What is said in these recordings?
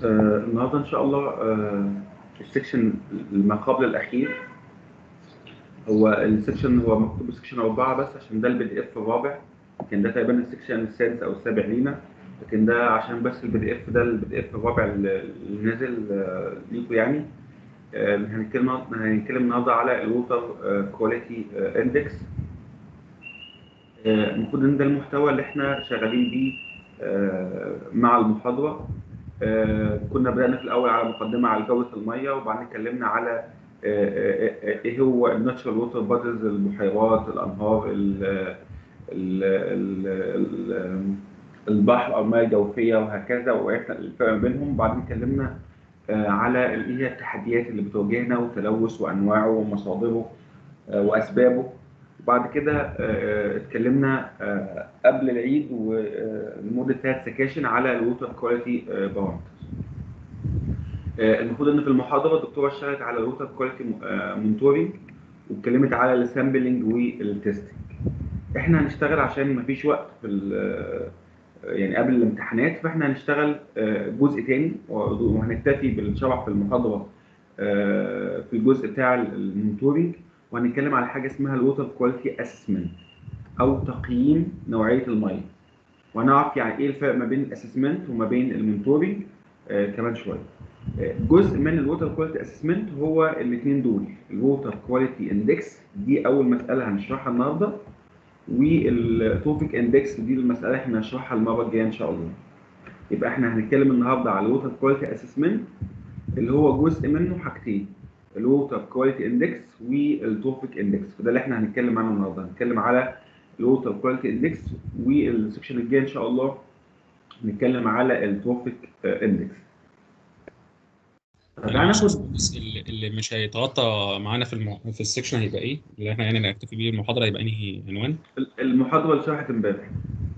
آه، النهارده ان شاء الله آه، السكشن ما قبل الاخير هو السكشن هو مكتوب سكشن اربعه بس عشان ده البي دي اف الرابع لكن ده تقريبا السكشن السادس او السابع لينا لكن ده عشان بس البي دي اف ده البي دي اف الرابع اللي اللي نازل آه، ليكوا يعني آه، هنتكلم هنتكلم النهارده على الووتر كواليتي اندكس المفروض ان ده المحتوى اللي احنا شغالين بيه آه، مع المحاضره آه، كنا بدأنا في الأول على مقدمة على جودة المية وبعدين اتكلمنا على آه، آه، آه، إيه هو الناتشرال ووتر بوديز البحيرات الأنهار ال- ال- ال- ال- البحر أو المياه الجوفية وهكذا وعرفنا الفرق ما بينهم وبعدين اتكلمنا آه، على اللي هي التحديات اللي بتواجهنا والتلوث وأنواعه ومصادره آه، وأسبابه وبعد كده آه، آه، اتكلمنا آه، قبل العيد ولمده ثلاث سكاشن على الووتر كواليتي بارامترز. المفروض ان في المحاضره الدكتوره اشتغلت على الووتر كواليتي مونتورنج واتكلمت على السامبلنج والتستنج. احنا هنشتغل عشان مفيش وقت في ال- يعني قبل الامتحانات فاحنا هنشتغل آه، جزء تاني وهنكتفي بالشرح في المحاضره آه، في الجزء بتاع المونتورنج وهنتكلم على حاجه اسمها الووتر كواليتي اسسمنت او تقييم نوعيه الميه وهنعرف يعني ايه الفرق ما بين الاسسمنت وما بين المونتورنج آه كمان شويه آه، جزء من الووتر كواليتي اسسمنت هو الاثنين دول الووتر كواليتي اندكس دي اول مساله هنشرحها النهارده والتوفيك اندكس دي المساله احنا هنشرحها المره الجايه ان شاء الله يبقى احنا هنتكلم النهارده على الووتر كواليتي اسسمنت اللي هو جزء منه حاجتين الووتر كواليتي اندكس والتوفيك اندكس فده اللي احنا هنتكلم عنه النهارده هنتكلم على الووتر كواليتي اندكس والسكشن الجاي ان شاء الله هنتكلم على التوفيك اندكس تعالى ناخد بس اللي اللي مش هيتغطى معانا في المح... في السكشن هيبقى ايه؟ اللي احنا يعني نكتفي بيه المحاضره هيبقى انهي عنوان؟ المحاضره اللي شرحت امبارح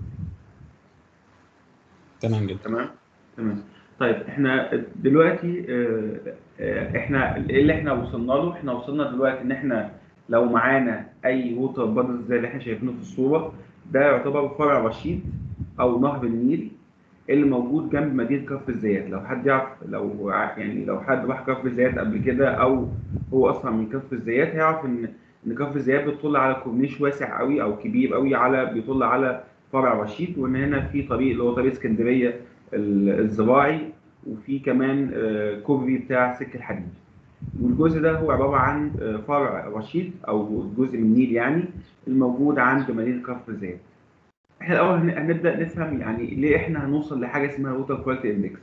تمام جدا تمام تمام طيب احنا دلوقتي اه، اه، احنا ايه اللي احنا وصلنا له احنا وصلنا دلوقتي ان احنا لو معانا اي ووتر بادز زي اللي احنا شايفينه في الصوره ده يعتبر فرع رشيد او نهر النيل اللي موجود جنب مدينه كفر الزيات لو حد يعرف لو ع- يعني لو حد راح كفر الزيات قبل كده او هو اصلا من كفر الزيات هيعرف ان ان كفر الزيات بتطل على كورنيش واسع قوي او كبير قوي على بيطل على فرع رشيد وان هنا في طريق اللي هو طريق اسكندريه ال- الزراعي وفي كمان آه، كوبري بتاع سكه الحديد والجزء ده هو عباره عن آه، فرع رشيد او جزء من النيل يعني الموجود عند مدينه كفر الزيات احنا الاول هن- هنبدا نفهم يعني ليه احنا هنوصل لحاجه اسمها ووتر كواليتي اندكس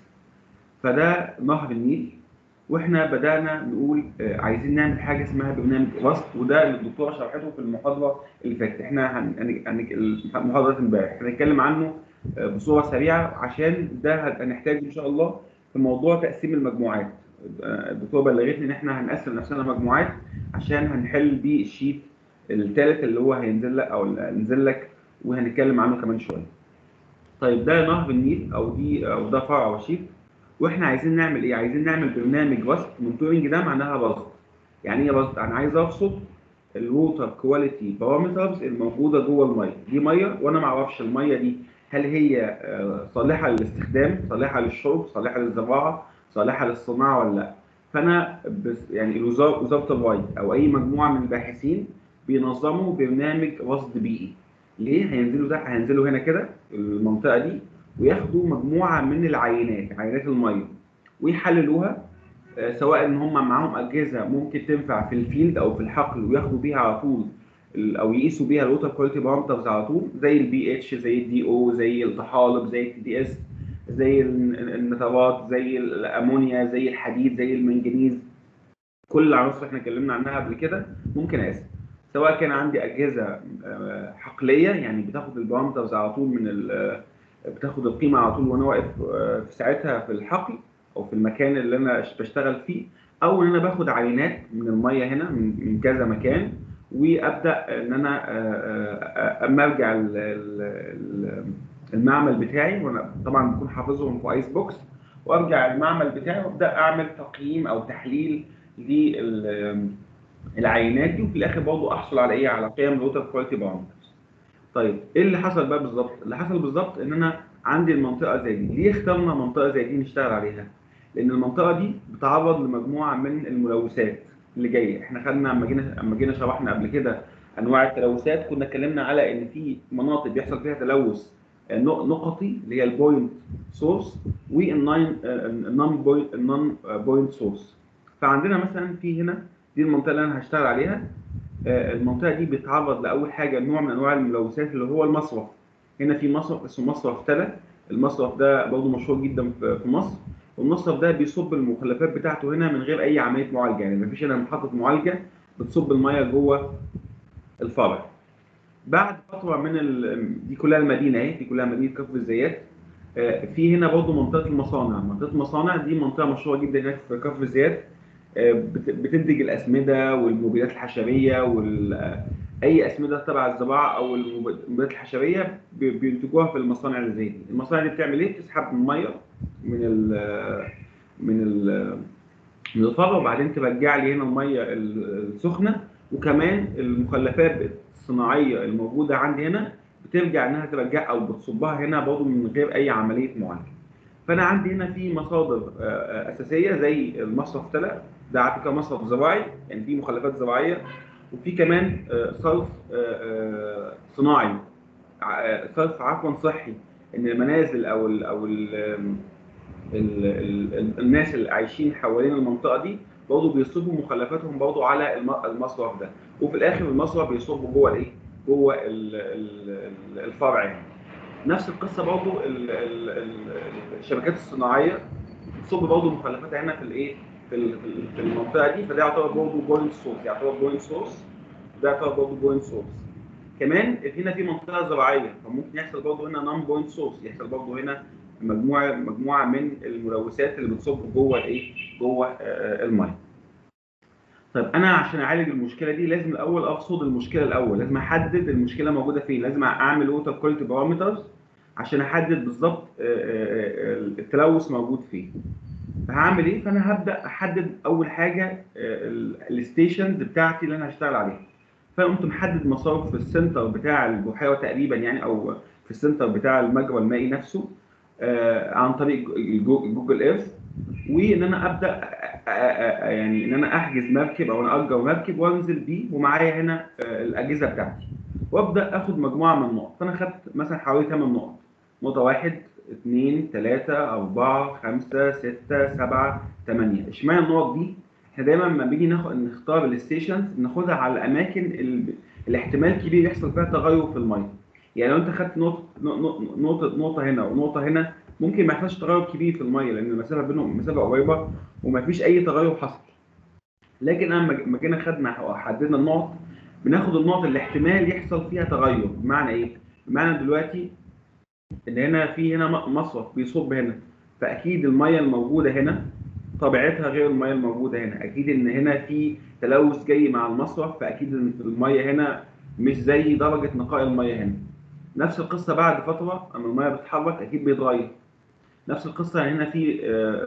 فده نهر النيل واحنا بدانا نقول آه، عايزين نعمل حاجه اسمها برنامج رصد وده اللي الدكتوره شرحته في المحاضره اللي فاتت احنا هن... هن... هن... المحاضره امبارح هنتكلم عنه آه، بصوره سريعه عشان ده هنحتاجه ان شاء الله في موضوع تقسيم المجموعات آه، الدكتوره بلغتني ان احنا هنقسم نفسنا مجموعات عشان هنحل بيه الشيت الثالث اللي هو هينزل لك او اللي هينزل لك وهنتكلم عنه كمان شويه طيب ده نهر النيل او دي او ده فرع رشيد واحنا عايزين نعمل ايه عايزين نعمل برنامج رصد مونتورنج ده معناها رصد يعني ايه رصد انا عايز ارصد الووتر كواليتي بارامترز الموجوده جوه الميه دي ميه وانا ما اعرفش الميه دي هل هي آه، صالحه للاستخدام صالحه للشرب صالحه للزراعه صالحه للصناعه ولا لا فانا بس يعني الوزاره وزاره الري او اي مجموعه من الباحثين بينظموا برنامج رصد بيئي ليه هينزلوا ده هينزلوا هنا كده المنطقه دي وياخدوا مجموعه من العينات عينات الميه ويحللوها آه، سواء ان هم معاهم اجهزه ممكن تنفع في الفيلد او في الحقل وياخدوا بيها على طول ال- او يقيسوا بيها الووتر كواليتي بارامترز على طول زي البي اتش زي الدي او زي الطحالب زي التي دي اس زي ال- النترات زي الامونيا زي الحديد زي المنجنيز كل العناصر اللي احنا اتكلمنا عنها قبل كده ممكن اقيسها سواء كان عندي اجهزه آه، حقليه يعني بتاخد البارامترز على طول من ال- آه، بتاخد القيمه على طول وانا واقف آه، في ساعتها في الحقل او في المكان اللي انا بشتغل فيه او ان انا باخد عينات من الميه هنا من من كذا مكان وابدا ان انا آه، آه، آه، اما ارجع ال- ال- ال- المعمل بتاعي وانا طبعا بكون حافظهم في ايس بوكس وارجع المعمل بتاعي وابدا اعمل تقييم او تحليل للعينات دي وفي الاخر برضه احصل على ايه على قيم الووتر كواليتي بارامترز طيب ايه اللي حصل بقى بالظبط اللي حصل بالظبط ان انا عندي المنطقه زي دي ليه اخترنا منطقه زي دي نشتغل عليها لان المنطقه دي بتعرض لمجموعه من الملوثات اللي جايه احنا خدنا اما جينا اما جينا شرحنا قبل كده انواع التلوثات كنا اتكلمنا على ان في مناطق بيحصل فيها تلوث آه، نق- نقطي اللي هي البوينت سورس والنون النون بوينت النون بوينت سورس فعندنا مثلا في هنا دي المنطقه اللي انا هشتغل عليها آه، المنطقه دي بتعرض لاول حاجه نوع من انواع الملوثات اللي هو المصرف هنا في مصرف اسمه مصرف تلا المصرف ده برضه مشهور جدا في في مصر والمصرف ده بيصب المخلفات بتاعته هنا من غير اي عمليه معالجه يعني مفيش هنا محطه معالجه بتصب الميه جوه الفرع بعد فتره من ال... دي كلها المدينه اهي دي كلها مدينه كفر الزيات آه، في هنا برضه منطقه المصانع منطقه المصانع دي منطقه مشهوره جدا هناك في كفر الزيات آه، بت- بتنتج الاسمده والمبيدات الحشريه وال آه، اي اسمده تبع الزراعه او المبيدات الحشريه بي- بينتجوها في المصانع اللي زي دي المصانع دي بتعمل ايه بتسحب الميه من ال من ال من الفرع وبعدين ترجع لي هنا الميه ال- السخنه وكمان المخلفات الصناعيه الموجوده عندي هنا بترجع انها ترجع او بتصبها هنا برضه من غير اي عمليه معالجه. فانا عندي هنا في مصادر آه، آه، اساسيه زي المصرف تلا ده على فكره مصرف زراعي يعني في مخلفات زراعيه وفي كمان آه، صرف آه، آه، صناعي ع- آه، صرف عفوا صحي ان المنازل او ال او ال ال ال الناس اللي عايشين حوالين المنطقه دي برضه بيصبوا مخلفاتهم برضه على الم- المصرف ده وفي الاخر المصرف بيصب جوه الايه؟ جوه ال- ال- ال- الفرع يعني. نفس القصه برضه ال- ال- ال- الشبكات الصناعيه بتصب برضه مخلفاتها هنا في الايه؟ في ال- في ال- في المنطقه دي فده يعتبر برضه بوينت سورس يعتبر بوينت سورس وده يعتبر برضه بوينت سورس. كمان هنا في منطقه زراعيه فممكن يحصل برضه هنا نون بوينت سورس يحصل برضه هنا مجموعه مجموعه من الملوثات اللي بتصب جوه الايه؟ جوه آه، الميه. طيب انا عشان اعالج المشكله دي لازم الاول ارصد المشكله الاول لازم احدد المشكله موجوده فين لازم اعمل ووتر كواليتي بارامترز عشان احدد بالظبط آه، آه، آه، التلوث موجود فين فهعمل ايه فانا هبدا احدد اول حاجه الستيشنز بتاعتي اللي انا هشتغل عليها فانا قمت محدد مسار في السنتر بتاع البحيره تقريبا يعني او في السنتر بتاع المجرى المائي نفسه آه، عن طريق الجو- جوجل ايرث وان انا ابدا أ- أ- أ- يعني ان انا احجز مركب او انا اجر مركب وانزل بيه ومعايا هنا آه، الاجهزه بتاعتي وابدا اخد مجموعه من النقط فانا خدت مثلا حوالي 8 نقط نقطه واحد اثنين ثلاثة أربعة خمسة ستة سبعة ثمانية اشمعنى النقط دي؟ احنا دايما لما بنيجي ناخد نختار الستيشنز ناخدها على الأماكن اللي الاحتمال كبير يحصل فيها تغير في المية. يعني لو أنت خدت نقطة نقطة نقطة نقطة هنا ونقطة هنا ممكن ما يحصلش تغير كبير في المية لأن المسافة بينهم مسافة قريبة وما فيش أي تغير حصل. لكن أنا لما جينا خدنا وحددنا النقط بناخد النقط اللي احتمال يحصل فيها تغير بمعنى إيه؟ بمعنى دلوقتي ان هنا في هنا م- مصرف بيصب هنا فاكيد الميه الموجوده هنا طبيعتها غير الميه الموجوده هنا اكيد ان هنا في تلوث جاي مع المصرف فاكيد ان الميه هنا مش زي درجه نقاء الميه هنا نفس القصه بعد فتره اما الميه بتتحرك اكيد بيتغير نفس القصه هنا في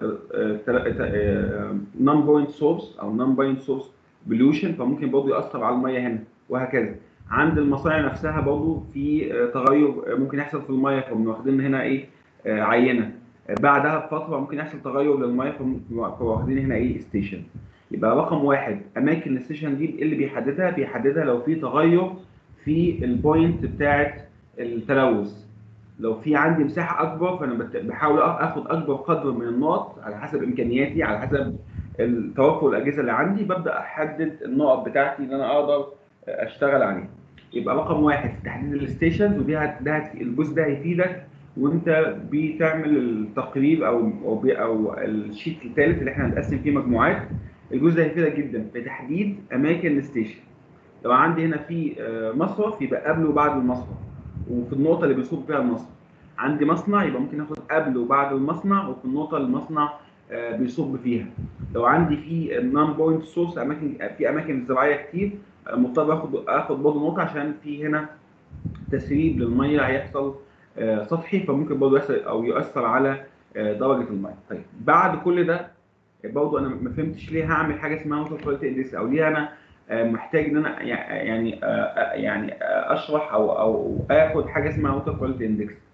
نون بوينت سورس او نون بوينت سورس بوليوشن فممكن برضه ياثر على الميه هنا وهكذا عند المصانع نفسها برضه في آه، تغير آه، ممكن يحصل في الميه فبنبقى واخدين هنا ايه آه، عينه آه، بعدها بفتره ممكن يحصل تغير للميه فبنبقى واخدين هنا ايه ستيشن يبقى رقم واحد اماكن الستيشن دي إيه اللي بيحددها بيحددها لو في تغير في البوينت بتاعه التلوث لو في عندي مساحه اكبر فانا بت- بحاول أخ- اخد اكبر قدر من النقط على حسب امكانياتي على حسب ال- توفر الاجهزه اللي عندي ببدا احدد النقط بتاعتي اللي انا اقدر اشتغل عليها يبقى رقم واحد في تحديد الستيشنز ودي هت... ده هت... الجزء ده هيفيدك وانت بتعمل التقرير او او, بي... أو الشيت الثالث اللي احنا هنقسم فيه مجموعات الجزء ده هيفيدك جدا في تحديد اماكن الستيشن لو عندي هنا في آه، مصرف يبقى قبل وبعد المصرف وفي النقطه اللي بيصب فيها المصرف عندي مصنع يبقى ممكن اخد قبل وبعد المصنع وفي النقطه اللي المصنع آه، بيصب فيها لو عندي في النون بوينت سورس اماكن في اماكن زراعيه كتير آه، مضطر اخد اخد برضه نقطه عشان في هنا تسريب للميه هيحصل آه، سطحي فممكن برضه يحصل او يؤثر على آه، درجه الميه طيب بعد كل ده برضه انا ما فهمتش ليه هعمل حاجه اسمها ووتر كواليتي اندكس او ليه انا آه، محتاج ان انا يع- يعني آه، آه، يعني آه، اشرح او او اخد حاجه اسمها ووتر كواليتي اندكس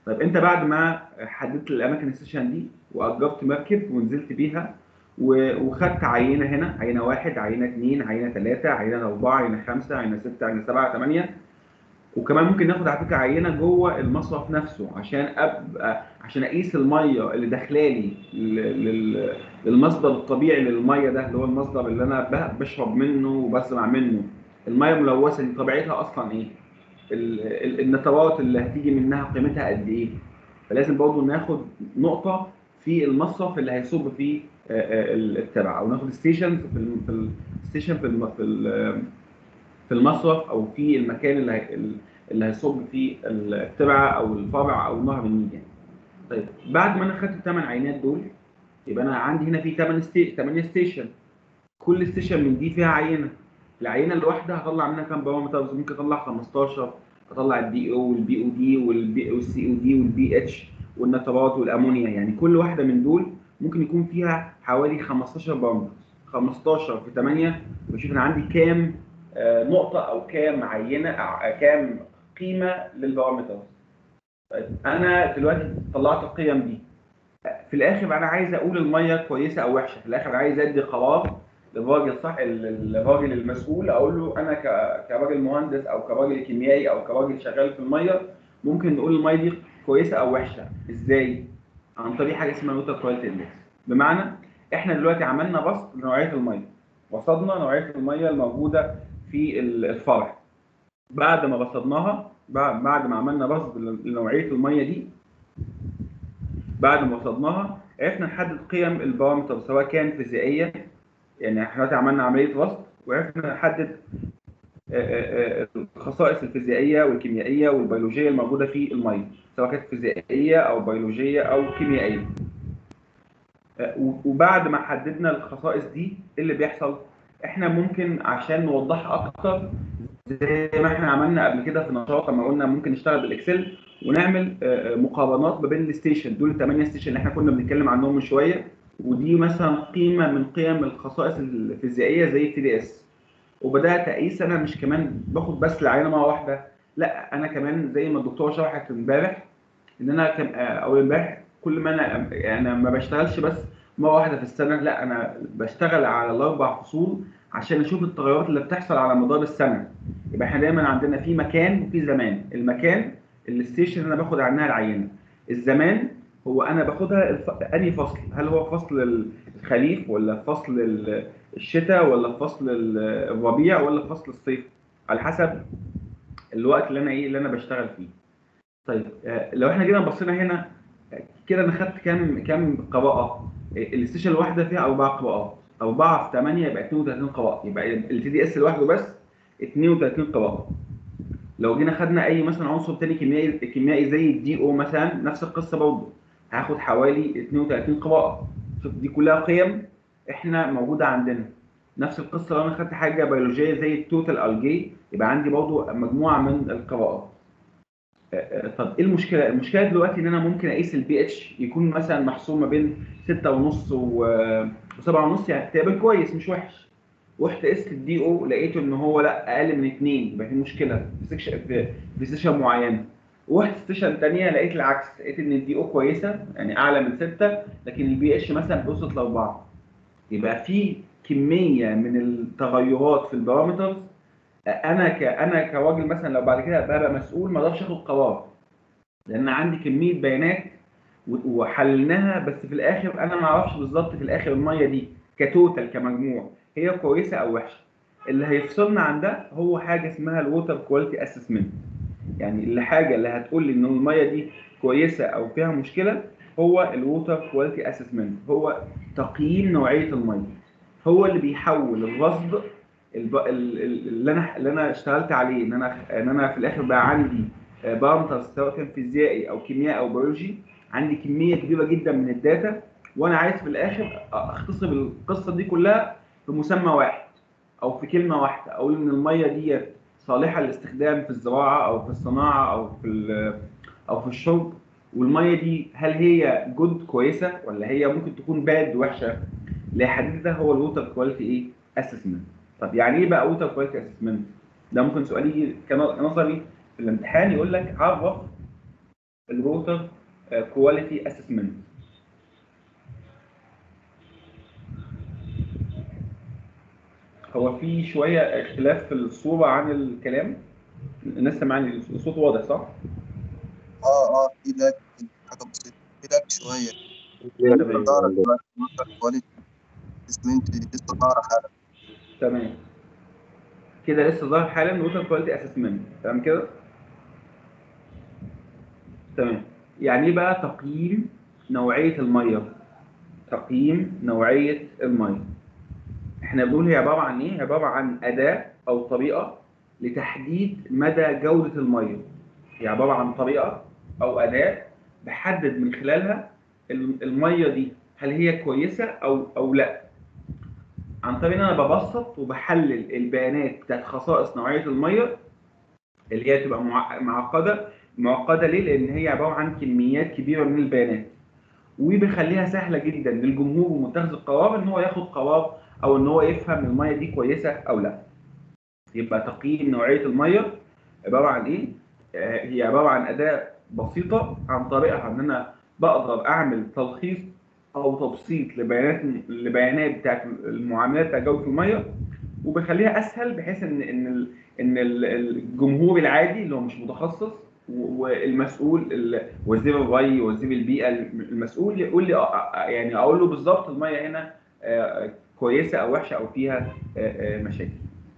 طيب انت بعد ما حددت الاماكن السيشن دي واجرت مركب ونزلت بيها و- وخدت عينه هنا عينه واحد عينه اثنين عينه ثلاثه عينه اربعه عينه خمسه عينه سته عينه سبعه ثمانيه وكمان ممكن ناخد على فكره عينه جوه المصرف نفسه عشان ابقى عشان اقيس الميه اللي داخلالي لل- لل- للمصدر الطبيعي للميه ده اللي هو المصدر اللي انا ب- بشرب منه وبسمع منه الميه الملوثه دي طبيعتها اصلا ايه؟ ال- ال- النترات اللي هتيجي منها قيمتها قد ايه؟ فلازم برضه ناخد نقطه في المصرف اللي هيصب فيه آه، آه، التبع او ناخد ستيشن في الم- في الستيشن في الم- في ال- في المصرف او في المكان اللي هي- اللي هيصب فيه التبع او الفرع او نهر النيل يعني. طيب بعد ما انا خدت الثمان عينات دول يبقى انا عندي هنا في 8 ستي... 8 ستيشن كل ستيشن من دي فيها عينه العينه الواحده هطلع منها كام بارامتر ممكن اطلع 15 اطلع الدي او والبي او دي والبي والسي او دي والبي اتش والنترات والامونيا يعني كل واحده من دول ممكن يكون فيها حوالي 15 بارامتر 15 في 8 بشوف انا عندي كام آه، نقطه او كام عينه أو كام قيمه للبارامتر طيب انا دلوقتي طلعت القيم دي في الاخر انا عايز اقول الميه كويسه او وحشه في الاخر عايز ادي قرار للراجل صح ال- الراجل المسؤول اقول له انا ك- كراجل مهندس او كراجل كيميائي او كراجل شغال في الميه ممكن نقول الميه دي كويسه او وحشه ازاي عن طريق حاجه اسمها ووتر كواليتي اندكس بمعنى احنا دلوقتي عملنا بسط لنوعيه الميه وصدنا نوعيه الميه الموجوده في ال- الفرع بعد ما بسطناها بعد بعد ما عملنا بسط لنوعيه الميه دي بعد ما وصلناها عرفنا نحدد قيم البارامتر سواء كان فيزيائيه يعني احنا دلوقتي عملنا عمليه وسط وعرفنا نحدد آه، آه، آه، الخصائص الفيزيائيه والكيميائيه والبيولوجيه الموجوده في الميه سواء كانت فيزيائيه او بيولوجيه او كيميائيه آه، و- وبعد ما حددنا الخصائص دي ايه اللي بيحصل احنا ممكن عشان نوضحها اكتر زي ما احنا عملنا قبل كده في نشاط لما قلنا ممكن نشتغل بالاكسل ونعمل آه، آه، مقارنات ما بين الستيشن دول الثمانيه ستيشن اللي احنا كنا بنتكلم عنهم من شويه ودي مثلا قيمه من قيم الخصائص الفيزيائيه زي التي دي اس وبدات اقيس انا مش كمان باخد بس العينه مره واحده لا انا كمان زي ما الدكتوره شرحت امبارح ان انا كم آه، اول امبارح كل ما انا انا ما بشتغلش بس مره واحده في السنه لا انا بشتغل على الاربع فصول عشان اشوف التغيرات اللي بتحصل على مدار السنه يبقى احنا دايما عندنا في مكان وفي زمان المكان الستيشن اللي انا باخد عنها العينه الزمان هو انا باخدها الف... انهي فصل هل هو فصل الخريف ولا فصل ال- الشتاء ولا فصل ال- الربيع ولا فصل الصيف على حسب الوقت اللي انا ايه اللي انا بشتغل فيه طيب آه، لو احنا جينا بصينا هنا آه، كده انا خدت كام كام قراءه آه، الستيشن الواحده فيها اربع قراءات 4 في 8 يبقى 32 قراءه يبقى التي دي اس لوحده بس 32 قراءه لو جينا خدنا اي مثلا عنصر تاني كيميائي كيميائي زي الدي او مثلا نفس القصه برضه هاخد حوالي 32 قراءه شوف دي كلها قيم احنا موجوده عندنا نفس القصه لو انا خدت حاجه بيولوجيه زي التوتال الجي يبقى عندي برضه مجموعه من القراءات آه، آه، طب ايه المشكله؟ المشكله دلوقتي ان انا ممكن اقيس البي اتش يكون مثلا محسوب ما بين 6.5 و 7.5 يعني تقريبا كويس مش وحش. رحت قست الدي او لقيته ان هو لا اقل من 2 يبقى في مشكله في سكشن في, في سيشن معينه. رحت ستيشن ثانيه لقيت العكس لقيت ان الدي او كويسه يعني اعلى من 6 لكن البي اتش مثلا وصلت ل 4 يبقى في كميه من التغيرات في البارامترز انا ك انا كراجل مثلا لو بعد كده ببقى مسؤول ما اقدرش اخد قرار لان عندي كميه بيانات و- وحللناها بس في الاخر انا ما اعرفش بالظبط في الاخر الميه دي كتوتال كمجموع هي كويسه او وحشه اللي هيفصلنا عن ده هو حاجه اسمها الووتر كواليتي اسسمنت يعني الحاجه اللي هتقول لي ان الميه دي كويسه او فيها مشكله هو الووتر كواليتي اسسمنت هو تقييم نوعيه الميه هو اللي بيحول الرصد الب... ال- ال- اللي انا اللي انا اشتغلت عليه ان انا ان انا في الاخر بقى عندي بارامترز سواء كان فيزيائي او كيمياء او بيولوجي عندي كميه كبيره جدا من الداتا وانا عايز في الاخر اختصر القصه دي كلها في مسمى واحد او في كلمه واحده اقول ان الميه دي صالحه للاستخدام في الزراعه او في الصناعه او في ال- او في الشرب والميه دي هل هي جود كويسه ولا هي ممكن تكون باد وحشه اللي يحددها هو الووتر كواليتي ايه اسسمنت طب يعني ايه بقى ووتر كواليتي اسسمنت ده ممكن سؤال يجي كن- كنظري في الامتحان يقول لك عرف الووتر كواليتي اسسمنت هو في شويه اختلاف في الصوره عن الكلام الناس سامعاني الصوت واضح صح؟ اه اه في لاج حاجه بسيطه في لاج شويه تمام. ظهرت دلوقتي الووتر كواليتي اسمنت لسه ظاهره حالا تمام كده لسه ظاهر حالا ووتر كواليتي اسسمنت تمام كده تمام يعني ايه بقى تقييم نوعيه الميه تقييم نوعيه الميه احنا بنقول هي عباره عن ايه عباره عن اداه او طريقه لتحديد مدى جوده الميه هي عباره عن طريقه او اداه بحدد من خلالها الم- الميه دي هل هي كويسه او او لا عن طريق ان انا ببسط وبحلل البيانات بتاعت خصائص نوعيه الميه اللي هي تبقى مع- معقده معقده ليه؟ لان هي عباره عن كميات كبيره من البيانات وبيخليها سهله جدا للجمهور ومتخذ القرار ان هو ياخد قرار او ان هو يفهم الميه دي كويسه او لا. يبقى تقييم نوعيه الميه عباره عن ايه؟ آه، هي عباره عن اداه بسيطه عن طريقها ان انا بقدر اعمل تلخيص او تبسيط لبيانات لبيانات بتاعت المعاملات بتاعت جوده الميه وبخليها اسهل بحيث ان ان ال- ان ال- الجمهور العادي اللي هو مش متخصص و- والمسؤول ال- وزير الري وزير البيئه المسؤول يقول لي آه، آه، يعني اقول له بالظبط الميه هنا آه، كويسه او وحشه او فيها آه، آه، مشاكل.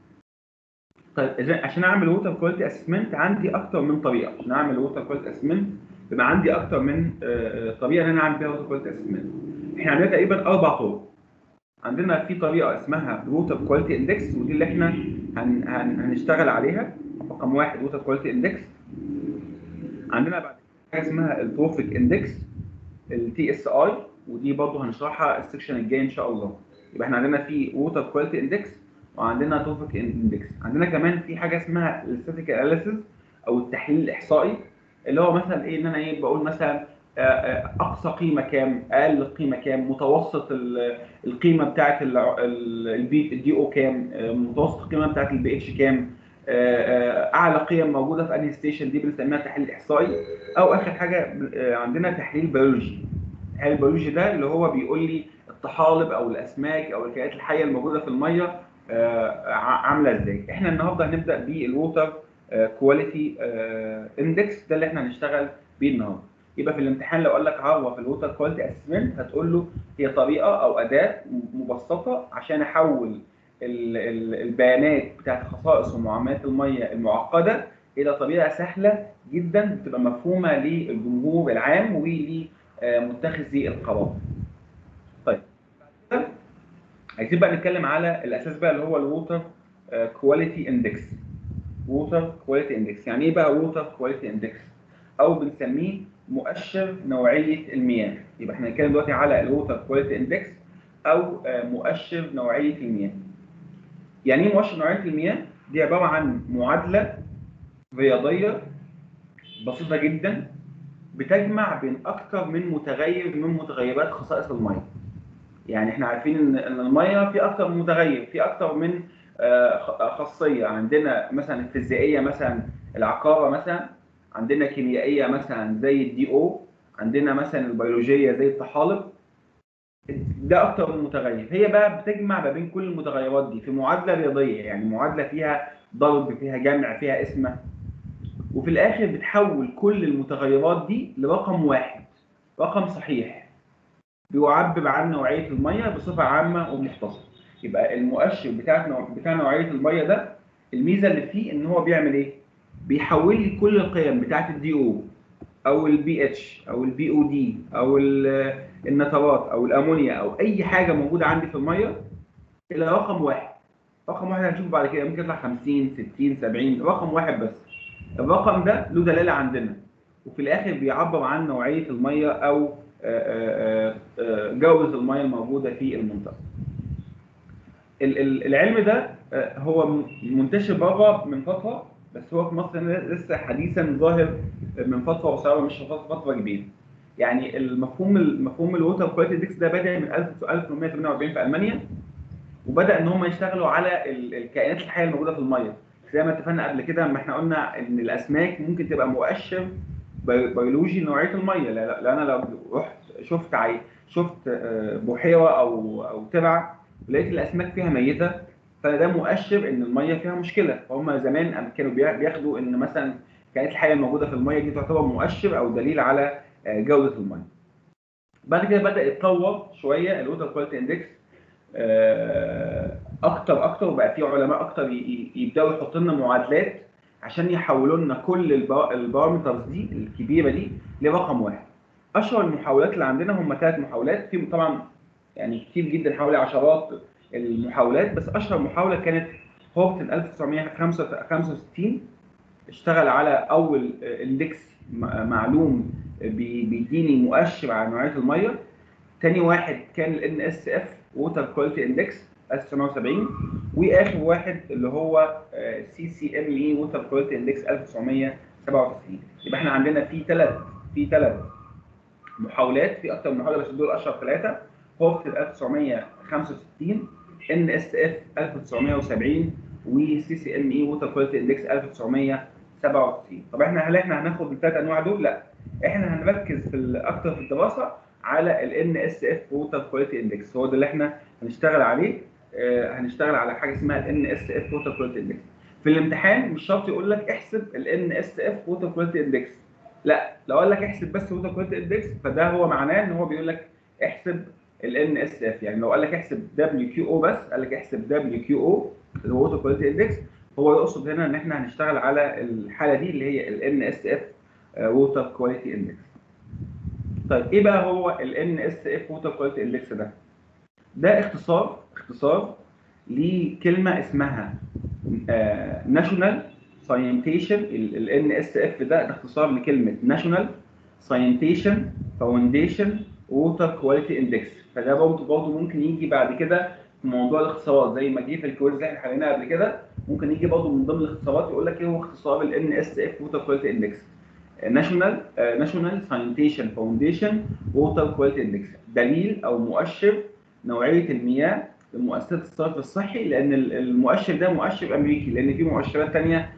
طيب إذا- عشان اعمل ووتر كواليتي اسسمنت عندي اكتر من طريقه عشان اعمل ووتر كواليتي اسسمنت بيبقى عندي اكتر من آه، آه، طريقه ان انا اعمل بيها ووتر كواليتي اسسمنت. احنا عندنا تقريبا اربع طرق. عندنا في طريقه اسمها ووتر كواليتي اندكس ودي اللي احنا هن هن هنشتغل عليها رقم واحد ووتر كواليتي اندكس عندنا بعد كده حاجه اسمها البروفيت اندكس التي اس اي ودي برضه هنشرحها السكشن الجاي ان شاء الله يبقى احنا عندنا في ووتر كواليتي اندكس وعندنا توفيك اندكس عندنا كمان في حاجه اسمها الستاتيكال اناليسيس او التحليل الاحصائي اللي هو مثلا ايه ان انا ايه بقول مثلا آه، آه، اقصى قيمه كام اقل قيمه كام متوسط ال- القيمه بتاعه الدي او كام آه، متوسط القيمه بتاعه البي اتش كام آه، آه، اعلى قيم موجوده في انهي ستيشن دي بنسميها تحليل احصائي او اخر حاجه آه، عندنا تحليل بيولوجي التحليل البيولوجي ده اللي هو بيقول لي الطحالب او الاسماك او الكائنات الحيه الموجوده في الميه آه، ع- عامله ازاي احنا النهارده هنبدا بالووتر كواليتي اندكس ده اللي احنا هنشتغل بيه النهارده يبقى في الامتحان لو قال لك عرف الووتر كواليتي اسسمنت هتقول له هي طريقه او اداه مبسطه عشان احول ال- ال- البيانات بتاعت خصائص ومعاملات الميه المعقده الى طريقه سهله جدا بتبقى مفهومه للجمهور العام ولمتخذي القرار. طيب بعد كده عايزين بقى نتكلم على الاساس بقى اللي هو الووتر كواليتي اندكس. ووتر كواليتي اندكس، يعني ايه بقى ووتر كواليتي اندكس؟ او بنسميه مؤشر نوعيه المياه. يبقى احنا هنتكلم دلوقتي على الووتر كواليتي اندكس او آه، مؤشر نوعيه المياه. يعني ايه مؤشر نوعيه المياه؟ دي عباره عن معادله رياضيه بسيطه جدا بتجمع بين اكثر من متغير من متغيرات خصائص الميه. يعني احنا عارفين ان ان الميه في اكثر من متغير، في اكثر من آه، خ- خاصيه، عندنا مثلا الفيزيائيه مثلا العقاره مثلا، عندنا كيميائيه مثلا زي الدي او، عندنا مثلا البيولوجيه زي الطحالب، ده اكتر من متغير هي بقى بتجمع ما بين كل المتغيرات دي في معادله رياضيه يعني معادله فيها ضرب فيها جمع فيها قسمه وفي الاخر بتحول كل المتغيرات دي لرقم واحد رقم صحيح بيعبر عن نوعيه الميه بصفه عامه ومختصره يبقى المؤشر بتاع نوع بتاع نوعيه الميه ده الميزه اللي فيه ان هو بيعمل ايه بيحول لي كل القيم بتاعت الدي او او البي اتش او البي او دي او ال- النترات او الامونيا او اي حاجه موجوده عندي في الميه الى رقم واحد رقم واحد هنشوفه بعد كده ممكن يطلع 50 60 70 رقم واحد بس الرقم ده له دلاله عندنا وفي الاخر بيعبر عن نوعيه الميه او آه، آه، آه، جوده الميه الموجوده في المنطقه ال- ال- العلم ده آه، هو م- منتشر بره من فتره بس هو في مصر لسه حديثا ظاهر من فتره قصيره مش فتره فتره كبيره يعني المفهوم المفهوم الووتر كواليتي اندكس ده بدا من 1848 في المانيا وبدا ان هم يشتغلوا على ال- الكائنات الحيه الموجوده في الميه زي ما اتفقنا قبل كده لما احنا قلنا ان الاسماك ممكن تبقى مؤشر بي- بيولوجي نوعيه الميه لا- لان انا لو رحت شفت عي... شفت آه، بحيره او او ترعه ولقيت الاسماك فيها ميته فده مؤشر ان الميه فيها مشكله فهم زمان أم- كانوا بيا- بياخدوا ان مثلا كانت الحاجه الموجوده في الميه دي تعتبر مؤشر او دليل على آه، جوده الميه. بعد كده بدا يتطور شويه الووتر كواليتي اندكس اكتر اكتر وبقى في علماء اكتر ي- ي- يبداوا يحطوا لنا معادلات عشان يحولوا لنا كل البا- البارامترز دي الكبيره دي لرقم واحد. اشهر المحاولات اللي عندنا هم ثلاث محاولات في طبعا يعني كتير جدا حوالي عشرات المحاولات بس اشهر محاوله كانت هوبتن 1965 اشتغل على اول اندكس م- معلوم بي- بيديني مؤشر على نوعيه الميه تاني واحد كان ال اس اف ووتر كواليتي اندكس 1970 واخر واحد اللي هو سي سي ام اي ووتر كواليتي اندكس 1997 يبقى احنا عندنا في ثلاث في ثلاث محاولات في اكتر من محاوله بس دول اشهر ثلاثه هوبتن 1965 ان اس اف 1970 وسي سي ام اي ووتر كواليتي اندكس 1997 طب احنا هل احنا هناخد الثلاث انواع دول؟ لا احنا هنركز في ال- اكتر في الدراسه على ال ان اس اف ووتر كواليتي اندكس هو ده اللي احنا هنشتغل عليه آه، هنشتغل على حاجه اسمها ال ان اس اف ووتر كواليتي اندكس في الامتحان مش شرط يقول لك احسب ال ان اس اف ووتر كواليتي اندكس لا لو قال لك احسب بس ووتر كواليتي اندكس فده هو معناه ان هو بيقول لك احسب ال ان اس اف يعني لو قال لك احسب دبليو كيو او بس قال لك احسب دبليو كيو او اللي هو ووتر كواليتي اندكس هو يقصد هنا ان احنا هنشتغل على الحاله دي اللي هي ال ان اس اف ووتر كواليتي اندكس طيب ايه بقى هو ال ان اس اف ووتر كواليتي اندكس ده ده اختصار اختصار لكلمه اسمها ناشونال ساينتيشن ال ان اس اف ده ده اختصار لكلمه ناشونال ساينتيشن فاونديشن ووتر كواليتي اندكس فده برضه برضه ممكن يجي بعد كده في موضوع الاختصارات زي ما جه في الكويز اللي احنا حليناه قبل كده ممكن يجي برضه من ضمن الاختصارات يقول لك ايه هو اختصار ال ان اس اف ووتر كواليتي اندكس ناشونال ناشونال ساينتيشن فاونديشن ووتر كواليتي اندكس دليل او مؤشر نوعيه المياه لمؤسسات الصرف الصحي لان ال- المؤشر ده مؤشر امريكي لان في مؤشرات ثانيه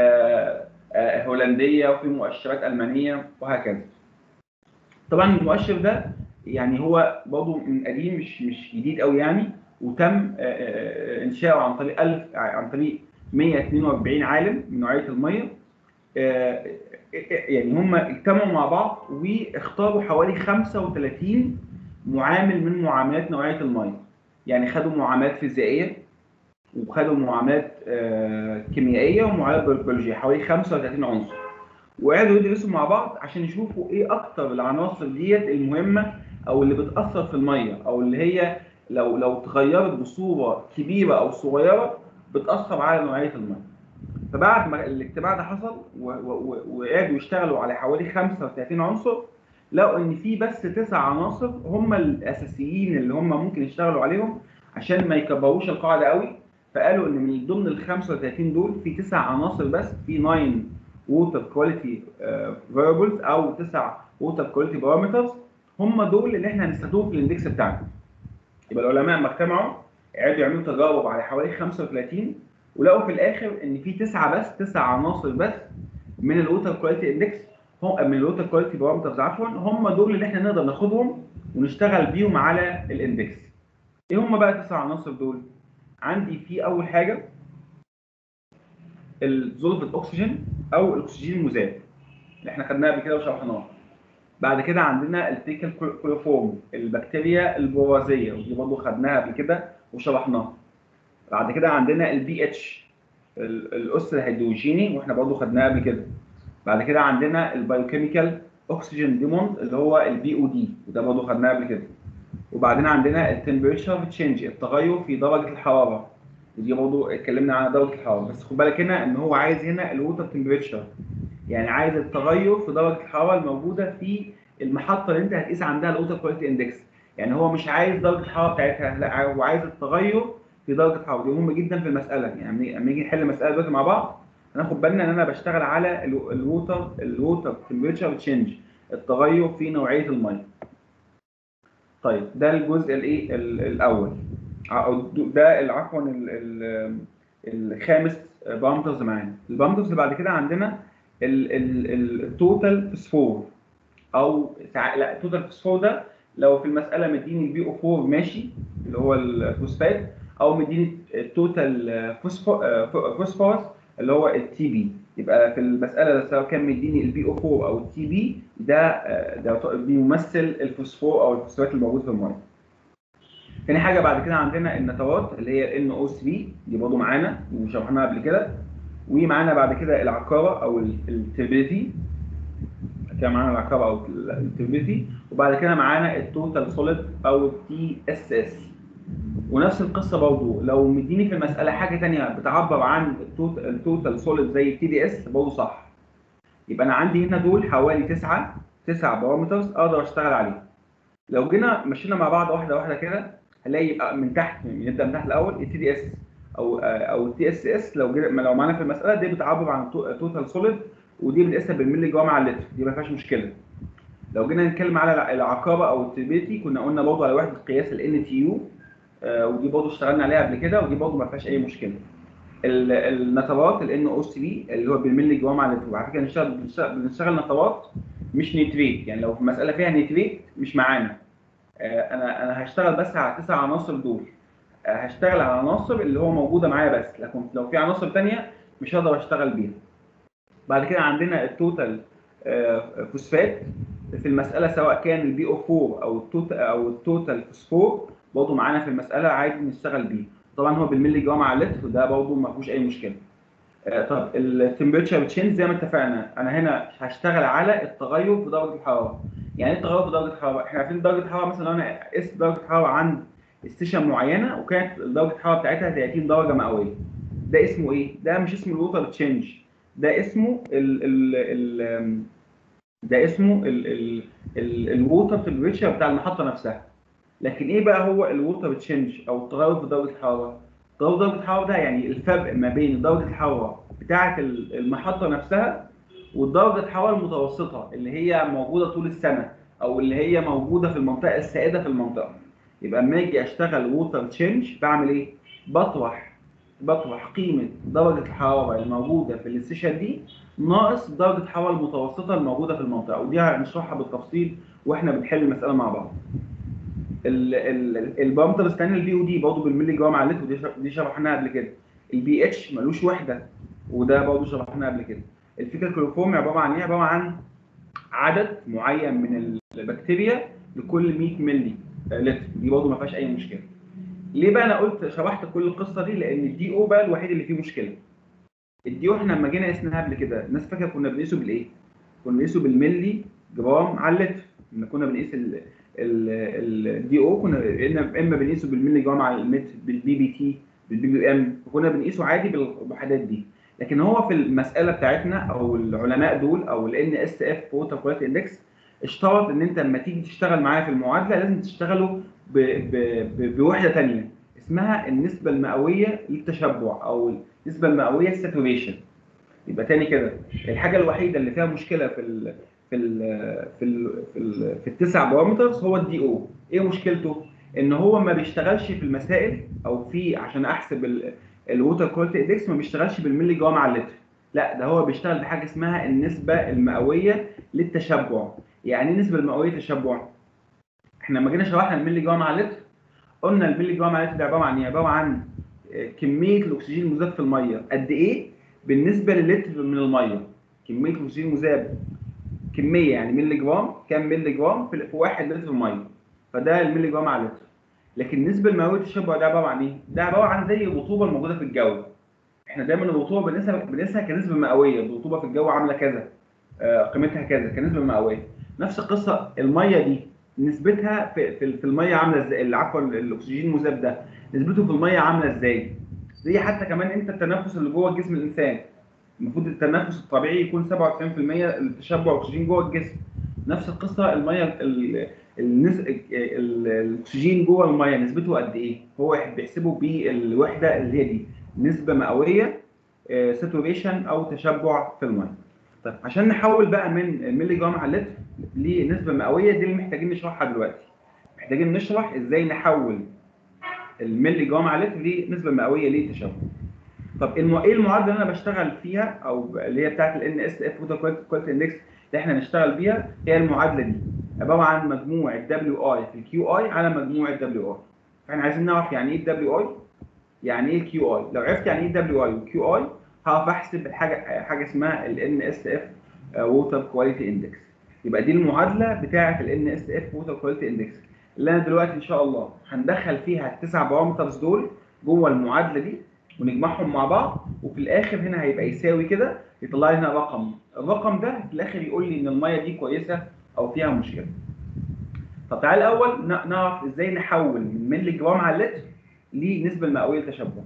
هولنديه وفي مؤشرات المانيه وهكذا. طبعا المؤشر ده يعني هو برضه من قديم مش مش جديد قوي يعني وتم آه، آه، انشاؤه عن طريق الف عن طريق 142 عالم من نوعيه الميه آه، يعني هم اجتمعوا مع بعض واختاروا حوالي 35 معامل من معاملات نوعيه الميه يعني خدوا معاملات فيزيائيه وخدوا معاملات آه، كيميائيه ومعاملات بيولوجيه حوالي 35 عنصر وقعدوا يدرسوا مع بعض عشان يشوفوا ايه اكتر العناصر ديت المهمه او اللي بتاثر في الميه او اللي هي لو لو اتغيرت بصوره كبيره او صغيره بتاثر على نوعيه الميه فبعد ما الاجتماع ده حصل و- و- و- وقعدوا يشتغلوا على حوالي 35 عنصر لقوا ان في بس تسع عناصر هم الاساسيين اللي هم ممكن يشتغلوا عليهم عشان ما يكبروش القاعده قوي فقالوا ان من ضمن ال 35 دول في تسع عناصر بس في 9 ووتر كواليتي فاريبلز او تسع ووتر كواليتي بارامترز هم دول اللي احنا هنستخدمهم في الاندكس بتاعنا يبقى العلماء لما اجتمعوا قعدوا يعملوا تجارب على حوالي 35 ولقوا في الاخر ان في تسعه بس تسع عناصر بس من الووتر كواليتي اندكس هم من الووتر كواليتي بارامترز عفوا هم دول اللي احنا نقدر ناخدهم ونشتغل بيهم على الاندكس. ايه هم بقى التسع عناصر دول؟ عندي في اول حاجه الزولفة اكسجين او الاكسجين المذاب اللي احنا خدناه قبل كده وشرحناه. بعد كده عندنا الفيكال كلوفورم البكتيريا البوازيه ودي برضه خدناها قبل كده وشرحناها. بعد كده عندنا البي اتش الاس الهيدروجيني واحنا برضه خدناه قبل كده. بعد كده عندنا البايوكيميكال اوكسجين ديموند اللي هو البي او دي وده برضه خدناه قبل كده. وبعدين عندنا التمبريتشر تشينج التغير في درجه الحراره ودي برضه اتكلمنا عن درجه الحراره بس خد بالك هنا ان هو عايز هنا الووتر تمبريتشر يعني عايز التغير في درجه الحراره الموجوده في المحطه اللي انت هتقيس عندها الووتر كواليتي اندكس يعني هو مش عايز درجه الحراره بتاعتها لا هو عايز التغير في درجه الحراره دي مهم جدا في المساله يعني لما نيجي نحل مساله دلوقتي مع بعض هناخد بالنا ان انا بشتغل على الووتر الووتر تمبريتشر تشينج التغير في نوعيه الميه طيب ده الجزء الايه ال- الاول ع- ده عفوا ال- ال- الخامس بارامترز معانا البارامترز اللي بعد كده عندنا التوتال فوسفور او ساع- لا التوتال فوسفور ده لو في المساله مديني البي او 4 ماشي اللي هو الفوسفات او مديني التوتال فوسفو- فوسفورس اللي هو التي بي يبقى في المساله ده سواء كان مديني البي او 4 او التي بي ده آه، ده بيمثل الفوسفور او الفوسفات الموجود في الميه تاني حاجه بعد كده عندنا النتوات اللي هي ال NO3 دي برضه معانا وشرحناها قبل كده ومعانا بعد كده العقاره او التربيتي كده معانا العقاره او التربيتي وبعد كده معانا التوتال سوليد او التي اس اس ونفس القصه برضه لو مديني في المساله حاجه تانية بتعبر عن التوت- التوتال سوليد زي التي دي اس برضه صح يبقى انا عندي هنا دول حوالي تسعه تسع بارامترز اقدر اشتغل عليهم لو جينا مشينا مع بعض واحده واحده كده هنلاقي يبقى من تحت نبدا من تحت الاول التي دي اس او او التي اس اس لو جينا لو معانا في المساله دي بتعبر عن التوتال سوليد ودي بنقيسها بالملي جرام على اللتر دي ما فيهاش مشكله لو جينا نتكلم على العقابه او التربيتي كنا قلنا برضه على وحده قياس ال تي يو ودي برضه اشتغلنا عليها قبل كده ودي برضه ما فيهاش اي مشكله ال- النترات ال ان او سي بي اللي هو بالملي جرام على اللتر وعلى فكره بنشتغل بنشتغل- بنشتغل نترات مش نيتريت يعني لو في مساله فيها نيتريت مش معانا آه، انا انا هشتغل بس على التسع عناصر دول آه، هشتغل على العناصر اللي هو موجوده معايا بس لكن لو في عناصر تانية مش هقدر اشتغل بيها بعد كده عندنا التوتال آه، فوسفات في المساله سواء كان البي او 4 او التوتال او التوتال فوسفور برضه معانا في المساله عادي نشتغل بيه طبعا هو بالملي جرام على اللتر وده برضه ما فيهوش اي مشكله آه، طب التمبريتشر تشينج زي ما اتفقنا انا هنا هشتغل على التغير في درجه الحراره يعني ايه التغير في درجه الحراره احنا عارفين درجه الحراره مثلا لو انا قست درجه الحراره عند ستيشن معينه وكانت درجه الحراره بتاعتها 30 درجه مئويه ده اسمه ايه ده مش اسمه الووتر تشينج ده اسمه ال ال ال ده اسمه ال ال ال الووتر تمبريتشر بتاع المحطه نفسها لكن ايه بقى هو الووتر تشينج او التغير في درجه الحراره تغير درجه الحراره ده يعني الفرق ما بين درجه الحراره بتاعه المحطه نفسها ودرجه الحراره المتوسطه اللي هي موجوده طول السنه او اللي هي موجوده في المنطقه السائده في المنطقه يبقى اما اجي اشتغل ووتر تشينج بعمل ايه بطرح بطرح قيمه درجه الحراره الموجوده في السيشن دي ناقص درجه الحراره المتوسطه الموجوده في المنطقه ودي هنشرحها بالتفصيل واحنا بنحل المساله مع بعض ال- ال- البارامتر الثاني البي او دي برضه بالملي جرام على اللتر ودي ش- دي شرحناها قبل كده البي اتش ملوش وحده وده برضه شرحناه قبل كده الفيكال كلوروفورم عباره عن ايه عباره عن عدد معين من البكتيريا لكل 100 مللي لتر دي برضه ما فيهاش اي مشكله ليه بقى انا قلت شرحت كل القصه دي لان الدي او بقى الوحيد اللي فيه مشكله الدي او احنا لما جينا قسناها قبل كده الناس فاكره كنا بنقيسه بالايه كنا بنقيسه بالملي جرام على اللتر لما كنا بنقيس الدي او كنا قلنا اما بنقيسه بالملي جرام على المتر بالبي بي تي بالبي بي ام وكنا بنقيسه عادي بالوحدات دي لكن هو في المساله بتاعتنا او العلماء دول او الان اس اف ووتر كواليتي اندكس اشترط ان انت لما تيجي تشتغل معايا في المعادله لازم تشتغلوا ب... ب... ب... بوحده ثانيه اسمها النسبه المئويه للتشبع او النسبه المئويه الساتوريشن يبقى تاني كده الحاجه الوحيده اللي فيها مشكله في ال في ال في ال في, ال في التسع بارامترز هو الدي او ايه مشكلته ان هو ما بيشتغلش في المسائل او في عشان احسب الووتر كواليتي اندكس ما بيشتغلش بالملي جرام على اللتر لا ده هو بيشتغل بحاجه اسمها النسبه المئويه للتشبع يعني ايه النسبه المئويه للتشبع احنا لما جينا شرحنا الملي جرام على اللتر قلنا الملي جرام على اللتر ده عباره عن ايه عباره عن كميه الاكسجين المذاب في الميه قد ايه بالنسبه للتر من الميه كميه الاكسجين المذاب كميه يعني ملي جرام كام ملي جرام في في واحد لتر ميه فده الملي جرام على لتر لكن النسبه المئويه للتشبع ده عباره عن ايه؟ ده عباره عن زي الرطوبه الموجوده في الجو احنا دايما الرطوبه بنقيسها بنقيسها كنسبه مئويه الرطوبه في الجو عامله كذا آه، قيمتها كذا كنسبه مئويه نفس القصه الميه دي نسبتها في في, في الميه عامله ازاي اللي عفوا الاكسجين المذاب ده نسبته في الميه عامله ازاي؟ زي حتى كمان انت التنفس اللي جوه جسم الانسان المفروض التنفس الطبيعي يكون 97% التشبع اكسجين جوه الجسم نفس القصه الميه ال- النس... ال- الاكسجين جوه الميه نسبته قد ايه؟ هو بيحسبه بالوحده اللي هي دي نسبه مئويه ساتوريشن او تشبع في الميه. طيب عشان نحول بقى من الملي جرام على اللتر لنسبه مئويه دي اللي محتاجين نشرحها دلوقتي. محتاجين نشرح ازاي نحول الملي جرام على اللتر لنسبه مئويه للتشبع. طب الم... ايه المعادله اللي انا بشتغل فيها او اللي هي بتاعت الان اس اف ووتر كواليتي اندكس اللي احنا نشتغل بيها هي المعادله دي عباره عن مجموع الدبليو اي في الكيو اي على مجموع الدبليو اي فاحنا عايزين نعرف يعني ايه الدبليو اي يعني ايه الكيو اي لو عرفت يعني ايه الدبليو اي والكيو اي هعرف احسب الحاجه حاجه اسمها الان اس اف ووتر كواليتي اندكس يبقى دي المعادله بتاعه الان اس اف ووتر كواليتي اندكس اللي انا دلوقتي ان شاء الله هندخل فيها التسع بارامترز دول جوه المعادله دي ونجمعهم مع بعض وفي الاخر هنا هيبقى يساوي كده يطلع لي هنا رقم الرقم ده في الاخر يقول لي ان الميه دي كويسه او فيها مشكله طب تعال الاول ن- نعرف ازاي نحول من ملي جرام على اللتر لنسبه المئويه للتشبع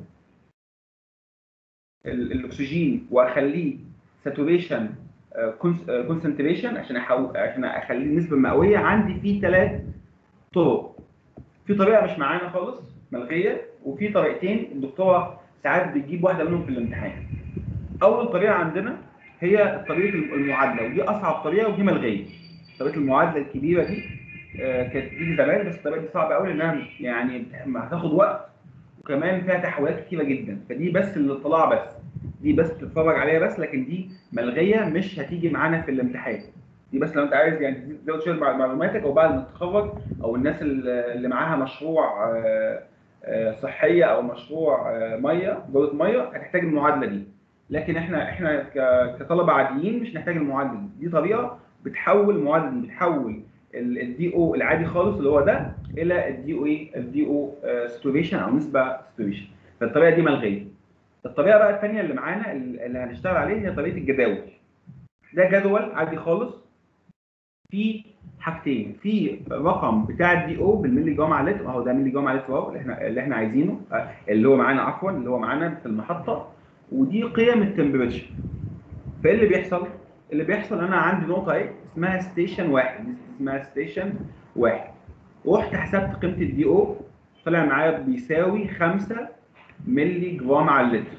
ال- الاكسجين واخليه ساتوريشن كونسنتريشن عشان احول عشان اخليه النسبه المئويه عندي فيه ثلاث طرق في طريقه مش معانا خالص ملغيه وفي طريقتين الدكتوره ساعات بتجيب واحده منهم في الامتحان اول طريقه عندنا هي طريقه المعادله ودي اصعب طريقه ودي ملغيه طريقه المعادله الكبيره دي آه، كانت بتيجي زمان بس الطريقه دي صعبه قوي لانها يعني هتاخد وقت وكمان فيها تحويلات كتيره جدا فدي بس للاطلاع بس دي بس تتفرج عليها بس لكن دي ملغيه مش هتيجي معانا في الامتحان دي بس لو انت عايز يعني تزود شويه مع- معلوماتك او بعد ما تتخرج او الناس اللي اللي معاها مشروع آه، آه، صحيه او مشروع آه، ميه جوده ميه هتحتاج المعادله دي لكن احنا احنا ك- كطلبه عاديين مش نحتاج المعادله دي دي طريقه بتحول المعادله دي بتحول الدي او العادي خالص اللي هو ده الى الدي او ايه الدي او ساتوريشن او نسبه ساتوريشن فالطريقه دي ملغيه الطريقه بقى الثانيه اللي معانا اللي هنشتغل عليه هي طريقه الجداول ده جدول عادي خالص في حاجتين في رقم بتاع الدي او بالملي جرام على لتر اهو ده ملي جرام على لتر اهو اللي احنا اللي احنا عايزينه آه، اللي هو معانا عفوا اللي هو معانا في المحطه ودي قيم التمبريتشر فايه اللي بيحصل؟ اللي بيحصل انا عندي نقطه اهي اسمها ستيشن واحد دي اسمها ستيشن واحد رحت حسبت قيمه الدي او طلع معايا بيساوي 5 ملي جرام على اللتر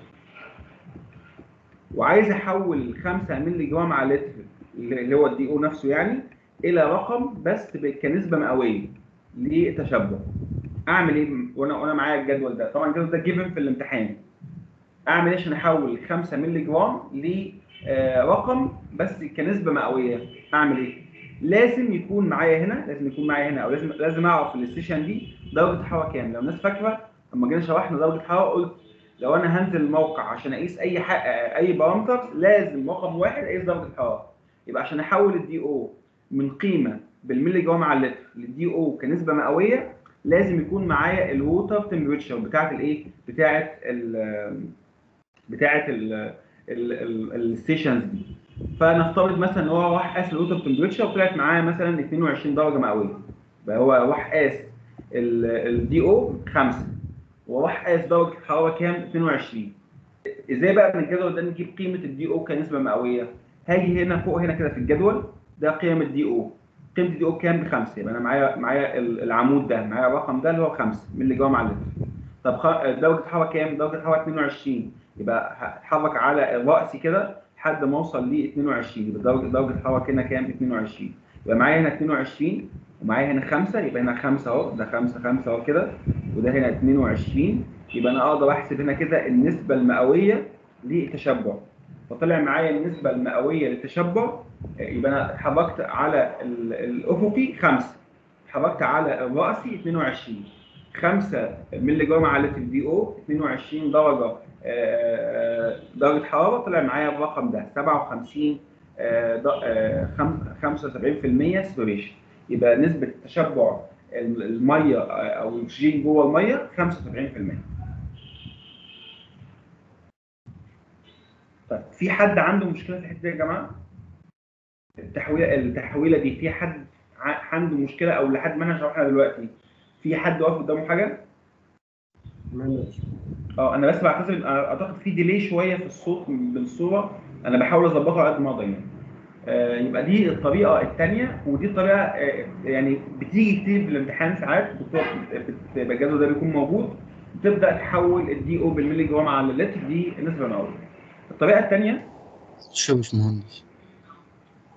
وعايز احول 5 ملي جرام على اللتر اللي هو الدي او نفسه يعني الى رقم بس ب- كنسبه مئويه للتشبع اعمل ايه وانا وانا معايا الجدول ده طبعا الجدول ده جيفن في الامتحان اعمل ايه عشان احول 5 ملي جرام لرقم بس كنسبه مئويه اعمل ايه لازم يكون معايا هنا لازم يكون معايا هنا او لازم لازم اعرف في الستيشن دي درجه الحراره كام لو الناس فاكره لما جينا شرحنا درجه الحراره قلت لو انا هنزل الموقع عشان اقيس اي حق اي بارامتر لازم رقم واحد اقيس درجه الحراره يبقى عشان احول الدي او من قيمه بالملي جرام على اللتر للدي او كنسبه مئويه لازم يكون معايا الووتر تمبريتشر بتاعت الايه بتاعت ال بتاعت ال الستيشنز دي فنفترض مثلا ان هو راح قاس الووتر تمبريتشر وطلعت معاه مثلا 22 درجه مئويه يبقى هو راح قاس الدي او 5 وراح قاس درجه الحراره كام 22 ازاي بقى من الجدول ده نجيب قيمه الدي او كنسبه مئويه هاجي هنا فوق هنا كده في الجدول ده قيم الدي او قيمه الدي او كام بخمسه يبقى انا معايا معايا ال- العمود ده معايا الرقم ده اللي هو 5 مللي جرام على اللتر طب خ- درجه الحراره كام درجه الحراره 22 يبقى هتحرك على الراس كده لحد ما اوصل ل 22 يبقى درجه درجه الحراره هنا كام 22 يبقى معايا هنا 22 ومعايا هنا 5 يبقى هنا 5 اهو ده 5 5 اهو كده وده هنا 22 يبقى انا اقدر احسب هنا كده النسبه المئويه للتشبع فطلع معايا النسبه المئويه للتشبع يبقى انا اتحركت على ال- الافقي 5 اتحركت على الراسي 22 5 مللي جرام على لتر دي او 22 درجه آه، درجه حراره طلع معايا الرقم ده 57 آه، د- آه، خم- 75% ساتوريشن يبقى نسبه تشبع ال- الميه آه، او الاكسجين جوه الميه 75% طيب في حد عنده مشكله في الحته دي يا جماعه؟ التحويله التحويله دي في حد ع- عنده مشكله او لحد ما انا شرحنا دلوقتي في حد واقف قدامه حاجه؟ اه انا بس بعتذر أنا اعتقد في ديلي شويه في الصوت بالصوره انا بحاول اظبطه على قد ما اقدر يعني آه، يبقى دي الطريقه الثانيه ودي الطريقه آه، يعني بتيجي كتير في الامتحان ساعات الدكتور بت- بت- الجدول ده بيكون موجود تبدا تحول الدي او بالملي جرام على اللتر دي نسبه مئويه الطريقه الثانيه يا باشمهندس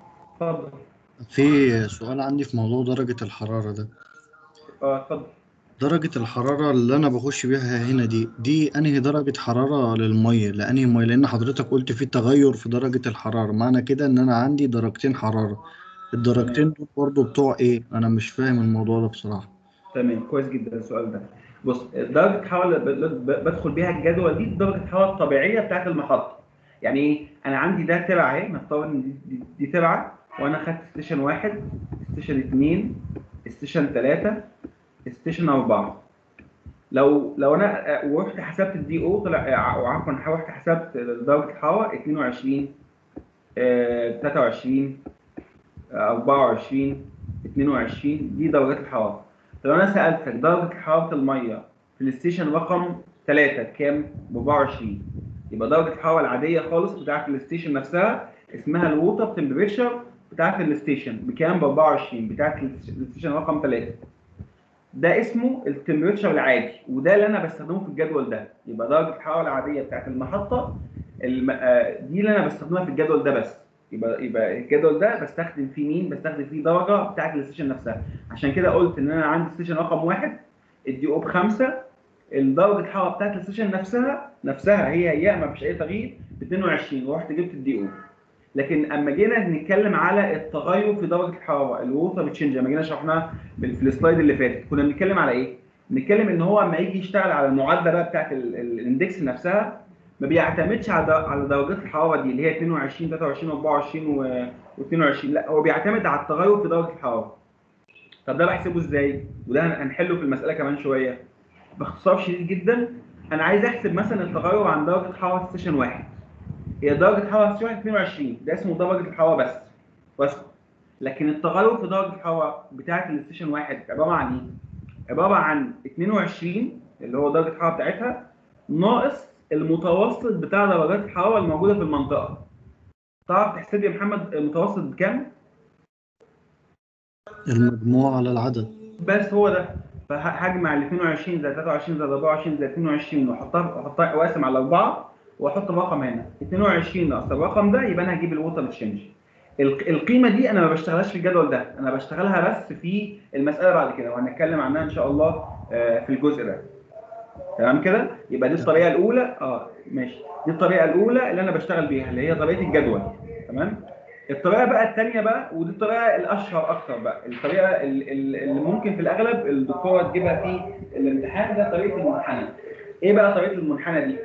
اتفضل في سؤال عندي في موضوع درجة الحرارة ده اه اتفضل درجة الحرارة اللي أنا بخش بيها هنا دي دي أنهي درجة حرارة للمية لأنهي مية لأن حضرتك قلت في تغير في درجة الحرارة معنى كده إن أنا عندي درجتين حرارة الدرجتين دول برضو بتوع إيه أنا مش فاهم الموضوع ده بصراحة تمام كويس جدا السؤال ده بص درجه الحراره اللي ب- ب- بدخل بيها الجدول دي درجه الحراره الطبيعيه بتاعت المحطه يعني ايه انا عندي ده تبع اهي نفترض ان دي, دي, دي تبعه وانا خدت ستيشن واحد ستيشن اثنين ستيشن ثلاثه ستيشن اربعه لو لو انا آه، ورحت حسبت الدي او طلع آه، عفوا رحت حسبت درجه الحراره 22 آه، 23 آه، 24 22 دي درجات الحراره لو انا سالتك درجه حراره الميه في الستيشن رقم 3 كام؟ ب 24 يبقى درجه الحراره العاديه خالص بتاعت الستيشن نفسها اسمها الووتر تمبريتشر بتاعت الستيشن بكام؟ ب 24 بتاعت الستيشن رقم 3 ده اسمه التمبريتشر العادي وده اللي انا بستخدمه في الجدول ده يبقى درجه الحراره العاديه بتاعت المحطه الم... آه، دي اللي انا بستخدمها في الجدول ده بس يبقى يبقى الجدول ده بستخدم فيه مين؟ بستخدم فيه درجه بتاعت الستيشن نفسها عشان كده قلت ان انا عندي ستيشن رقم واحد الدي او بخمسه الدرجه الحراره بتاعت الستيشن نفسها نفسها هي هي ما فيش اي تغيير ب 22 ورحت جبت الدي او لكن اما جينا نتكلم على التغير في درجه الحراره الووتر تشينج لما جينا شرحناها في في السلايد اللي فاتت كنا بنتكلم على ايه؟ بنتكلم ان هو اما يجي يشتغل على المعادله بقى بتاعت ال- ال- الاندكس نفسها ما بيعتمدش على در- على درجات الحراره دي اللي هي 22 23 24 و و22 لا هو بيعتمد على التغير في درجه الحراره طب ده بحسبه ازاي؟ وده هن- هنحله في المساله كمان شويه باختصار شديد جدا انا عايز احسب مثلا التغير عن درجه حراره ستيشن واحد هي درجه حراره ستيشن واحد 22 ده اسمه درجه الحراره بس بس لكن التغير في درجه الحراره بتاعه الستيشن واحد عباره عن ايه؟ عباره عن 22 اللي هو درجه الحراره بتاعتها ناقص المتوسط بتاع درجات الحراره الموجوده في المنطقه تعرف تحسب يا محمد المتوسط بكام؟ المجموع على العدد بس هو ده فهجمع ال 22 زائد 23 زائد 24 زائد 22 واحطها واحطها واقسم على 4 واحط الرقم هنا 22 ناقص الرقم ده يبقى انا هجيب الووتر تشينج القيمه دي انا ما بشتغلهاش في الجدول ده انا بشتغلها بس في المساله بعد كده وهنتكلم عنها ان شاء الله آه، في الجزء ده تمام كده يبقى دي الطريقه الاولى اه ماشي دي الطريقه الاولى اللي انا بشتغل بيها اللي هي طريقه الجدول تمام الطريقه بقى الثانيه بقى ودي الطريقه الاشهر اكتر بقى الطريقه ال- ال- اللي ممكن في الاغلب الدكتوره تجيبها في الامتحان ده طريقه المنحنى ايه بقى طريقه المنحنى دي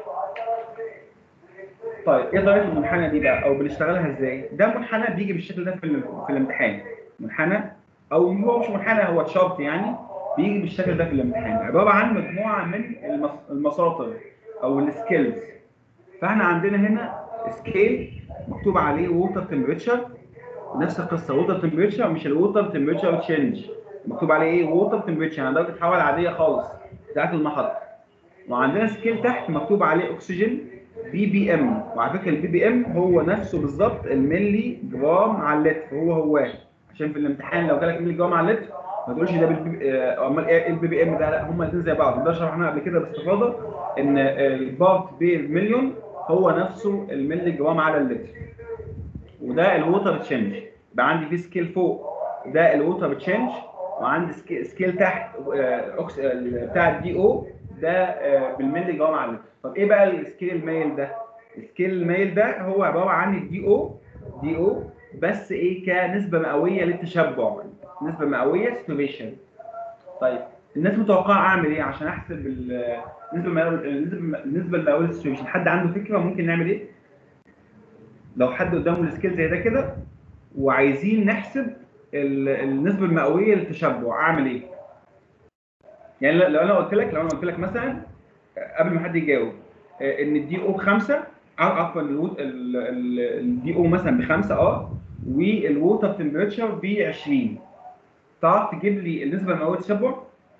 طيب ايه طريقه المنحنى دي بقى او بنشتغلها ازاي ده منحنى بيجي بالشكل ده في ال- في الامتحان منحنى او هو مش منحنى هو تشارت يعني بيجي بالشكل ده في الامتحان عباره عن مجموعه من المس- المساطر او السكيلز فاحنا عندنا هنا سكيل مكتوب عليه ووتر تمبريتشر نفس القصه ووتر تمبريتشر مش الووتر تمبريتشر تشينج مكتوب عليه ايه ووتر تمبريتشر يعني درجه الحراره العاديه خالص بتاعت المحطه وعندنا سكيل تحت مكتوب عليه اكسجين بي بي ام وعلى فكره البي بي ام هو نفسه بالظبط الملي جرام على اللتر هو هو عشان في الامتحان لو جالك ملي جرام على اللتر ما تقولش ده بالبي آه، امال ايه البي بي ام ده لا هما الاثنين زي بعض ده شرحناه قبل كده باستفاضه ان البارت بالمليون هو نفسه الملي جرام على اللتر وده الووتر تشينج يبقى عندي في سكيل فوق ده الووتر تشينج وعندي سكيل, سكيل تحت آه، أكس- ال- بتاع الدي او ده آه، بالملي جرام على اللتر طب ايه بقى السكيل المايل ده السكيل المايل ده هو عباره عن الدي او دي او بس ايه كنسبه مئويه للتشبع نسبه مئويه ستوبيشن طيب الناس متوقعه اعمل ايه عشان احسب ال- النسبه المئويه النسبه النسبه المئويه للستوبيشن حد عنده فكره ممكن نعمل ايه لو حد قدامه السكيل زي ده كده وعايزين نحسب ال- النسبه المئويه للتشبع اعمل ايه يعني لو انا قلت لك لو انا قلت لك مثلا قبل ما حد يجاوب آه، ان الدي او بخمسه أو عفوا الدي او مثلا بخمسه اه والووتر تمبريتشر ب 20 تعرف تجيب لي النسبه المئويه للتشبع؟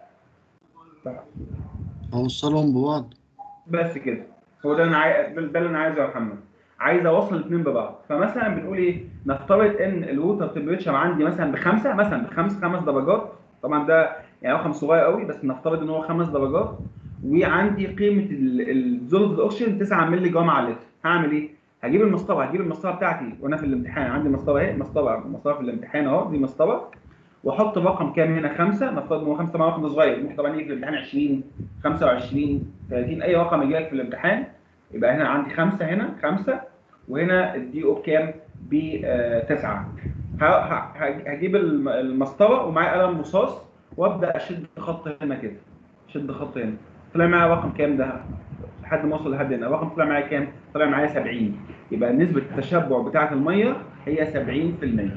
اوصلهم ببعض بس كده هو ده اللي انا عايز ده اللي انا عايزه يا محمد عايز اوصل الاثنين ببعض فمثلا بنقول ايه نفترض ان الووتر تمبريتشر عندي مثلا بخمسه مثلا بخمس خمس درجات طبعا ده يعني رقم صغير قوي بس نفترض ان هو خمس درجات وعندي قيمه الزولد الاكسجين 9 مللي جرام على اللتر هعمل ايه؟ هجيب المسطره هجيب المسطره بتاعتي وانا في الامتحان عندي مسطره اهي مسطره مسطره في الامتحان اهو دي مسطره واحط رقم كام هنا خمسه نفترض ان هو خمسه مع رقم صغير ممكن طبعا يجي في الامتحان 20 25 30 اي رقم يجي لك في الامتحان يبقى هنا عندي خمسه هنا خمسه وهنا الدي او بكام؟ بتسعه هجيب الم- المسطره ومعايا قلم رصاص وابدا اشد خط هنا كده اشد خط هنا طلع معايا رقم كام ده؟ لحد ما اوصل لحد هنا الرقم طلع معايا كام؟ طلع معايا 70 يبقى نسبه التشبع بتاعه الميه هي 70%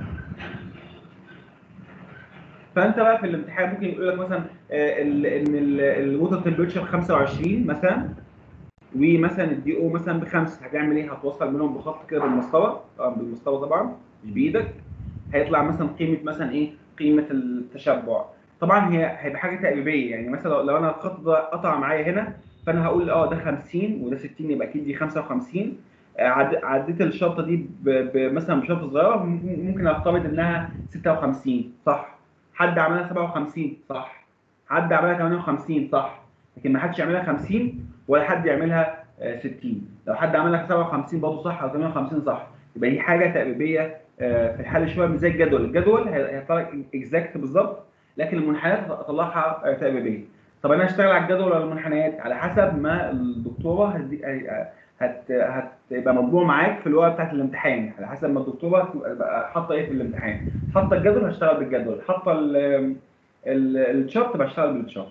فانت بقى في الامتحان ممكن يقول لك مثلا آه، ال- ان الووتر تمبريتشر 25 مثلا ومثلا الدي او مثلا بخمسه هتعمل ايه؟ هتوصل منهم بخط كده بالمسطره طبعا بالمسطره طبعا مش بايدك هيطلع مثلا قيمه مثلا ايه؟ قيمه التشبع طبعا هي هيبقى حاجه تقريبيه يعني مثلا لو- لو انا الخط ده قطع معايا هنا فانا هقول اه ده 50 وده 60 يبقى اكيد دي 55 آه، عد- عديت الشرطه دي ب- ب- مثلا بشرطه صغيره ممكن ممكن افترض انها 56 صح حد عملها 57 صح حد عملها 58 صح لكن ما حدش يعملها 50 ولا حد يعملها آه، 60 لو حد عملها 57 برضه صح او 58 صح يبقى دي حاجه تقريبيه آه، في الحل شويه مش زي الجدول الجدول هي- هيطلع اكزاكت بالظبط لكن المنحنيات اطلعها آه، تقريبيه طب انا هشتغل على الجدول ولا المنحنيات على حسب ما الدكتوره هتدي- هي- هت هتبقى مطبوع معاك في الورقه بتاعت الامتحان على حسب ما الدكتوره تبقى حاطه ايه في الامتحان حاطه الجدول هشتغل بالجدول حاطه ال- ال- الشارت بشتغل بالشارت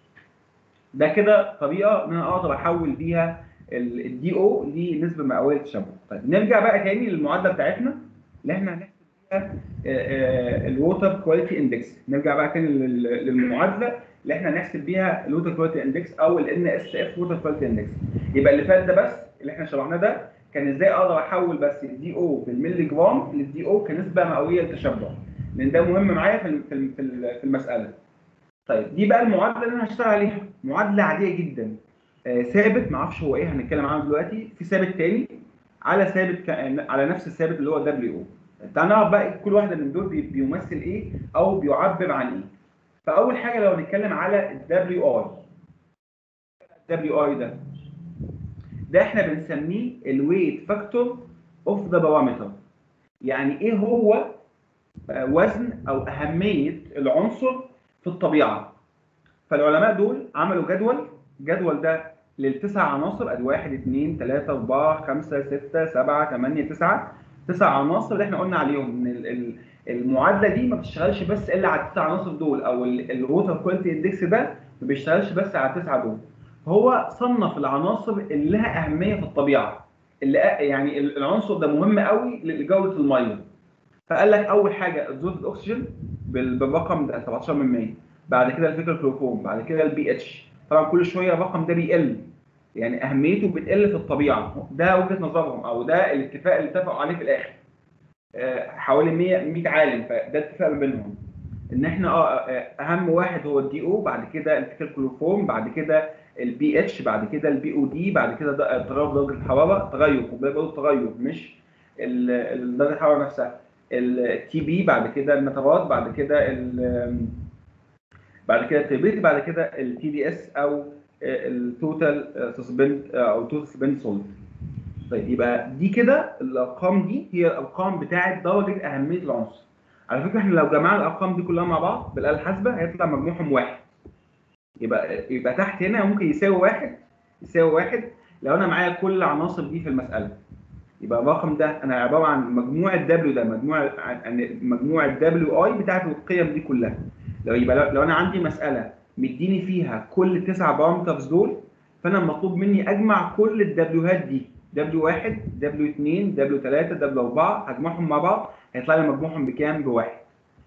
ده كده طريقه ان انا اقدر احول بيها الدي او لنسبه مئويه تشبع طيب نرجع بقى تاني للمعادله بتاعتنا اللي احنا هنحسب بيها الووتر كواليتي اندكس نرجع بقى تاني لل- للمعادله اللي احنا هنحسب بيها الووتر كواليتي اندكس او ال ان اس اف ووتر كواليتي اندكس يبقى اللي فات ده بس اللي احنا شرحناه ده كان ازاي اقدر احول بس الدي او بالملي جرام للدي او كنسبه مئويه للتشبع لان ده مهم معايا في الم- في الم- في ال- في المساله طيب دي بقى المعادله اللي انا هشتغل عليها معادله عاديه جدا آه ثابت ما اعرفش هو ايه هنتكلم عنه دلوقتي في ثابت تاني على ثابت ك... على نفس الثابت اللي هو دبليو او تعال نعرف بقى كل واحده من دول بي- بيمثل ايه او بيعبر عن ايه فاول حاجه لو هنتكلم على الدبليو اي الدبليو اي ده ده احنا بنسميه الويت فاكتور اوف ذا بارامتر يعني ايه هو آه، وزن او اهميه العنصر في الطبيعه فالعلماء دول عملوا جدول الجدول ده للتسع عناصر ادي 1 2 3 4 5 6 7 8 9 تسع عناصر اللي احنا قلنا عليهم ان ال- ال- المعادله دي ما بتشتغلش بس الا على التسع عناصر دول او الووتر كواليتي اندكس ده ما بيشتغلش بس على التسعه دول هو صنف العناصر اللي لها اهميه في الطبيعه اللي يعني ال- العنصر ده مهم قوي لجوده الميه فقال لك اول حاجه ذره الاكسجين بال- بالرقم ده 17 من 100 بعد كده الفيكال كلوروفورم بعد كده البي اتش طبعا كل شويه الرقم ده بيقل يعني اهميته بتقل في الطبيعه ده وجهه نظرهم او ده الاتفاق اللي اتفقوا عليه في الاخر آه، حوالي 100 100 عالم فده اتفاق ما بينهم ان احنا اه آه، اهم واحد هو الدي او بعد كده الفيكال كلوروفورم بعد كده البي اتش بعد كده البي او دي بعد كده ده- تغير درجه الحراره تغير خد بالك برضه التغير مش ال- ال- درجه الحراره نفسها التي بي بعد كده النترات بعد كده ال- بعد كده التربيتي بعد كده التي دي اس او التوتال سسبند او توتال سسبند سولت طيب يبقى دي كده الارقام دي هي الارقام بتاعه درجه اهميه العنصر على فكره احنا لو جمعنا الارقام دي كلها مع بعض بالاله الحاسبه هيطلع مجموعهم واحد يبقى يبقى تحت هنا ممكن يساوي واحد يساوي واحد لو انا معايا كل العناصر دي في المساله يبقى الرقم ده انا عباره عن مجموع الدبليو ده مجموع عن مجموع الدبليو اي بتاعت القيم دي كلها لو يبقى لو- لو انا عندي مساله مديني فيها كل التسع بارامترز دول فانا مطلوب مني اجمع كل الدبليوهات دي دبليو 1 دبليو 2 دبليو 3 دبليو 4 هجمعهم مع بعض هيطلع لي مجموعهم بكام؟ بواحد.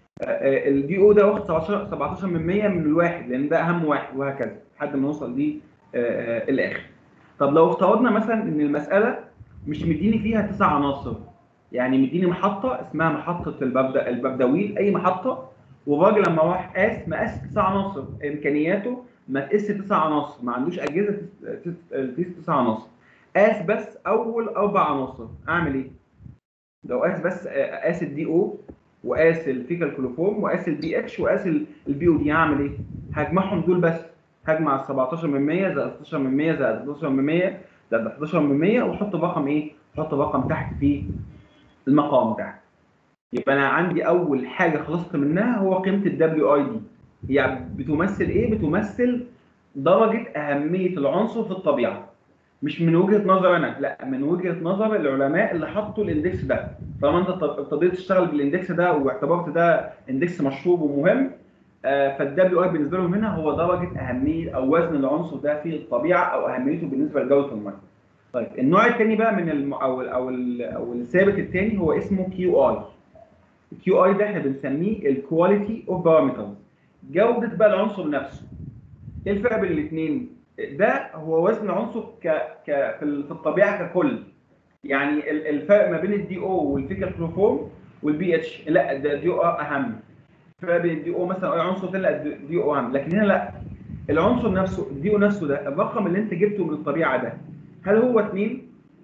الدي او ده واخد 17 17 من 100 من الواحد لان ده اهم واحد وهكذا لحد ما نوصل ليه آه، آه، الاخر. طب لو افترضنا مثلا ان المساله مش مديني فيها تسع عناصر يعني مديني محطه اسمها محطه الببدا الببدويل اي محطه والراجل لما راح قاس مقاس تسع عناصر امكانياته ما تقيس تسع عناصر ما عندوش اجهزه تس- تس- تقيس تسع عناصر قاس بس اول اربع عناصر اعمل ايه؟ لو قاس بس آه، قاس الدي او وقاس الفيكال كلوفورم وقاس البي اتش وقاس البي او دي هعمل ايه؟ هجمعهم دول بس هجمع ال 17 من 100 زائد 16 من 100 زائد 11 من 100 زائد 11 من 100 واحط رقم ايه؟ احط رقم تحت في المقام بتاعي يبقى انا عندي اول حاجه خلصت منها هو قيمه الدبليو اي دي هي بتمثل ايه بتمثل درجه اهميه العنصر في الطبيعه مش من وجهه نظر انا لا من وجهه نظر العلماء اللي حطوا الاندكس ده طالما انت ابتديت تشتغل بالاندكس ده واعتبرت ده اندكس مشهور ومهم آه، فالدبليو اي بالنسبه لهم هنا هو درجه اهميه او وزن العنصر ده في الطبيعه او اهميته بالنسبه لجوده الميه. طيب النوع الثاني بقى من الم... او ال او ال او الثابت الثاني هو اسمه كيو اي. الكيو اي ده احنا بنسميه الكواليتي اوف بارامترز. جوده بقى العنصر نفسه. ايه الفرق بين الاثنين؟ ده هو وزن العنصر ك ك في ال- في الطبيعه ككل. يعني ال- الفرق ما بين الدي او والفيكال كلوروفورم والبي اتش لا ده دي او اهم. فرق بين الدي او مثلا اي عنصر تاني لا الدي او اهم لكن هنا لا العنصر نفسه الدي او نفسه ده الرقم اللي انت جبته من الطبيعه ده هل هو اثنين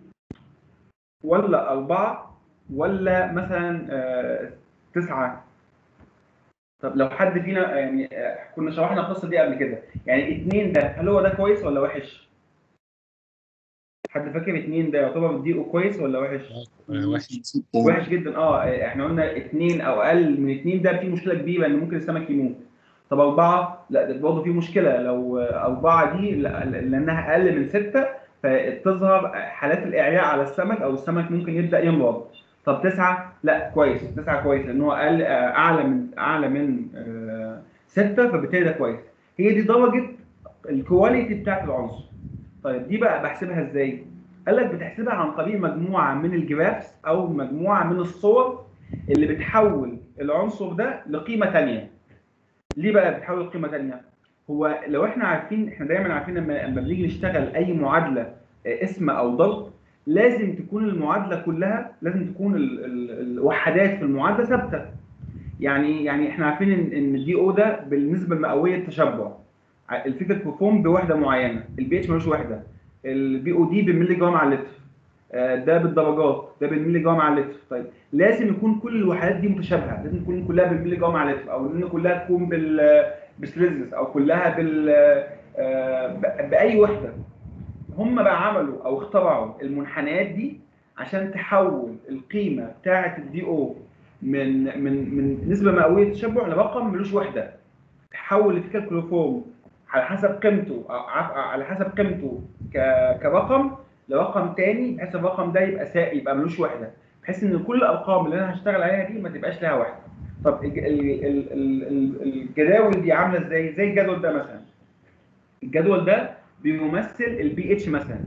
ولا أربعة ولا مثلا آه، تسعة طب لو حد فينا يعني آه، كنا شرحنا القصة دي قبل كده يعني اتنين ده هل هو ده كويس ولا وحش؟ حد فاكر اتنين ده يعتبر دي او كويس ولا وحش؟ آه، وحش وحش جدا اه احنا قلنا اثنين او اقل من اثنين ده في مشكله كبيره ان ممكن السمك يموت طب اربعه لا ده برضه في مشكله لو اربعه دي لا- لانها اقل من سته فتظهر حالات الاعياء على السمك او السمك ممكن يبدا يمرض طب تسعه لا كويس تسعه كويس لان هو اقل آه، اعلى من اعلى من آه، سته فبالتالي ده كويس هي دي درجه الكواليتي بتاعت العنصر طيب دي بقى بحسبها ازاي؟ قال لك بتحسبها عن طريق مجموعه من الجرافس او مجموعه من الصور اللي بتحول العنصر ده لقيمه ثانيه. ليه بقى بتحول لقيمه ثانيه؟ هو لو احنا عارفين احنا دايما عارفين لما لما بنيجي نشتغل اي معادله آه، اسم او ضرب لازم تكون المعادله كلها لازم تكون ال- ال- الوحدات في المعادله ثابته. يعني يعني احنا عارفين ان ان الدي او ده بالنسبه المئويه التشبع. الفكره كوفوم بوحده معينه، البي اتش ملوش وحده. البي او دي بالملي جرام على اللتر آه، ده بالدرجات ده بالملي جرام على اللتر طيب لازم يكون كل الوحدات دي متشابهه لازم تكون كلها بالملي جرام على اللتر او ان كلها تكون بال بسليزنس او كلها بال آه، ب- باي وحده هم بقى عملوا او اخترعوا المنحنيات دي عشان تحول القيمه بتاعه الدي او من من من نسبه مئويه تشبع لرقم ملوش وحده تحول الفكره كلوروفورم على حسب قيمته أو عف- على حسب قيمته ك- كرقم لرقم تاني بحيث الرقم ده يبقى سا... يبقى ملوش وحده بحيث ان كل الارقام اللي انا هشتغل عليها دي ما تبقاش لها وحده طب الج- ال- ال- ال- ال- الجداول دي عامله ازاي زي الجدول ده مثلا الجدول ده بيمثل البي اتش مثلا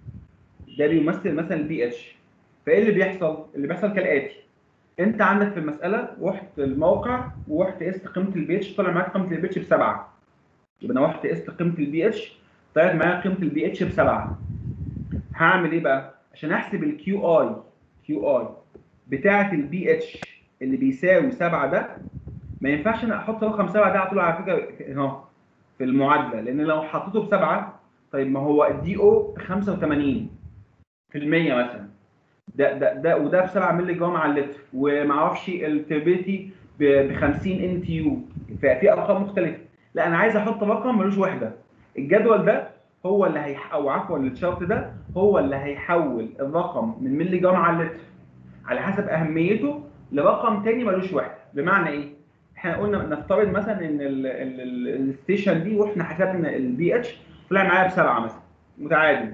ده بيمثل مثلا البي اتش فايه اللي بيحصل اللي بيحصل كالاتي انت عندك في المساله رحت الموقع ورحت قست قيمه البي اتش طلع معاك قيمه البي اتش بسبعه يبقى انا رحت قست قيمه البي اتش طلعت معايا قيمه البي اتش بسبعه هعمل ايه بقى؟ عشان احسب الكيو اي كيو اي بتاعه البي اتش اللي بيساوي 7 ده ما ينفعش انا احط رقم 7 ده على طول على فكره اهو في المعادله لان لو حطيته بسبعه طيب ما هو الدي او 85 في المية مثلا ده ده ده وده ب 7 مللي جرام على اللتر وما اعرفش التربيتي ب 50 ان تي يو ففي ارقام مختلفه لا انا عايز احط رقم ملوش وحده الجدول ده هو اللي هيح او عفوا الشرط ده هو اللي هيحول الرقم من ملي جرام على اللتر على حسب اهميته لرقم تاني ملوش وحده بمعنى ايه؟ احنا قلنا نفترض مثلا ان ال- ال- ال- الستيشن دي واحنا حسبنا البي اتش طلع معايا بسبعه مثلا متعادل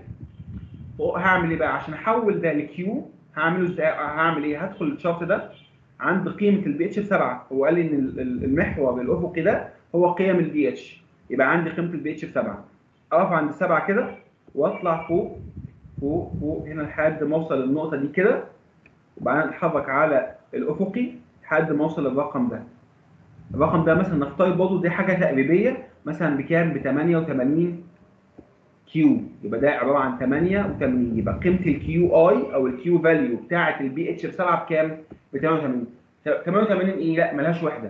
هعمل ايه بقى عشان احول ده لكيو هعمله ازاي هعمل ايه هدخل الشرط ده عند قيمه البي اتش بسبعه هو قال لي ان ال- ال- المحور الافقي ده هو قيم البي اتش يبقى عندي قيمه البي اتش بسبعه اقف عند السبعه كده واطلع فوق فوق فوق هنا لحد ما اوصل للنقطه دي كده وبعدين اتحرك على الافقي لحد ما اوصل للرقم ده الرقم ده مثلا نفترض برضه دي حاجه تقريبيه مثلا بكام ب 88 كيو يبقى ده عباره عن 88 يبقى قيمه الكيو اي او الكيو فاليو بتاعه البي اتش بسبعه بكام؟ ب 88 88 ايه؟ لا ملهاش وحده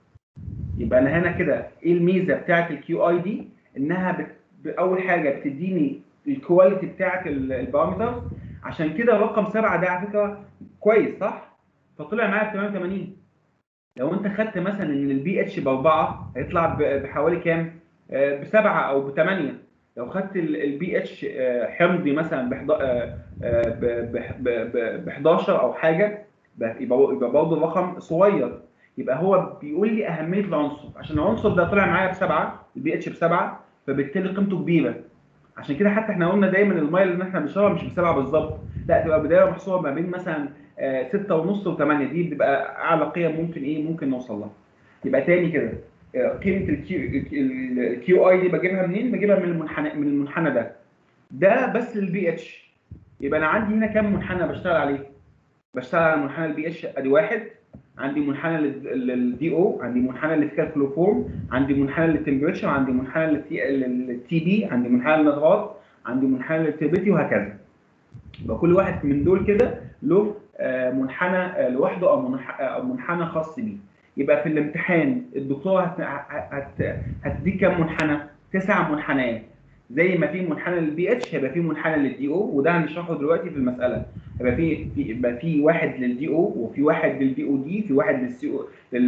يبقى انا هنا كده ايه الميزه بتاعه الكيو اي دي؟ انها بت... اول حاجه بتديني الكواليتي بتاعه ال- البارامتر عشان كده رقم سبعه ده على فكره كويس صح؟ فطلع معايا ب 88 لو انت خدت مثلا ان البي اتش باربعه هيطلع ب- بحوالي كام؟ آه، بسبعه او بثمانيه لو خدت البي اتش حمضي مثلا ب 11 او حاجه يبقى يبقى يبقى برضه الرقم صغير يبقى هو بيقول لي اهميه العنصر عشان العنصر ده طلع معايا بسبعه البي اتش بسبعه فبالتالي قيمته كبيره عشان كده حتى احنا قلنا دايما الميه اللي احنا بنشربها مش بسبعه بالظبط لا تبقى بدايه محصوره ما بين مثلا آه، ستة ونص وثمانية دي بتبقى اعلى قيم ممكن ايه ممكن نوصل لها يبقى تاني كده آه، قيمه الكيو اي دي بجيبها منين بجيبها من المنحنى من المنحنى ده ده بس للبي اتش يبقى انا عندي هنا كام منحنى بشتغل عليه بشتغل على منحنى البي اتش ادي واحد عندي منحنى للدي او عندي منحنى للكالكولوفورم عندي منحنى للتمبريتشر عندي منحنى للتي بي عندي منحنى للنضغط عندي منحنى للتربيتي وهكذا يبقى كل واحد من دول كده له آه، منحنى آه، لوحده او منح- أو منحنى خاص بيه يبقى في الامتحان الدكتور هت... هت... هتديك كام منحنى؟ تسع منحنيات زي ما في منحنى للبي اتش هيبقى في منحنى للدي او وده هنشرحه دلوقتي في المساله هيبقى في في يبقى في واحد للدي او وفي واحد للدي او دي في واحد للسي او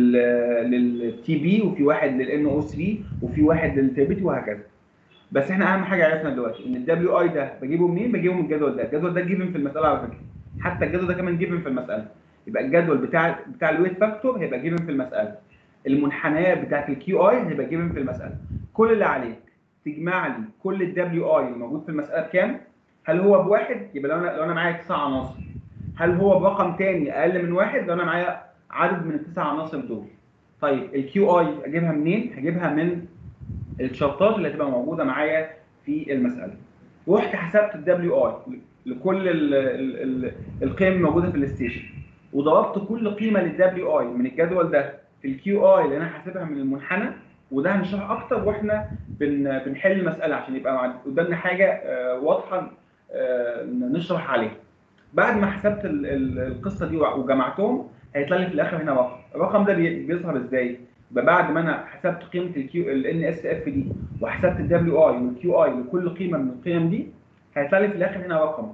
للتي بي وفي واحد للان او 3 وفي واحد للتربيتي وهكذا بس احنا اهم حاجه عرفنا دلوقتي ان الدبليو اي ده بجيبه منين؟ بجيبه من الجدول ده، الجدول ده جيفن في المساله على فكره حتى الجدول ده كمان جيفن في المساله يبقى الجدول بتاع بتاع الويت فاكتور هيبقى جيفن في المساله المنحنيات بتاعت الكيو اي هيبقى جيفن في المساله كل اللي عليك تجمع لي كل الدبليو اي الموجود في المساله بكام؟ هل هو بواحد؟ يبقى لو انا لو انا معايا تسع عناصر هل هو برقم تاني اقل من واحد؟ لو انا معايا عدد من التسع عناصر دول طيب الكيو اي اجيبها منين؟ هجيبها من الشرطات اللي هتبقى موجوده معايا في المساله. رحت حسبت الدبليو اي لكل ال ال ال القيم الموجوده في الستيشن وضربت كل قيمه للدبليو اي من الجدول ده في الكيو اي اللي انا حاسبها من المنحنى وده هنشرح اكتر واحنا بن بنحل المساله عشان يبقى مع- قدامنا حاجه آه، واضحه آه، نشرح عليها. بعد ما حسبت ال- ال- القصه دي وجمعتهم هيطلع لي في الاخر هنا رقم، الرقم ده بي- بيظهر ازاي؟ يبقى بعد ما انا حسبت قيمه الكيو الان اس اف دي وحسبت الدبليو اي والكيو اي لكل قيمه من القيم دي هيطلع لي في الاخر هنا رقم.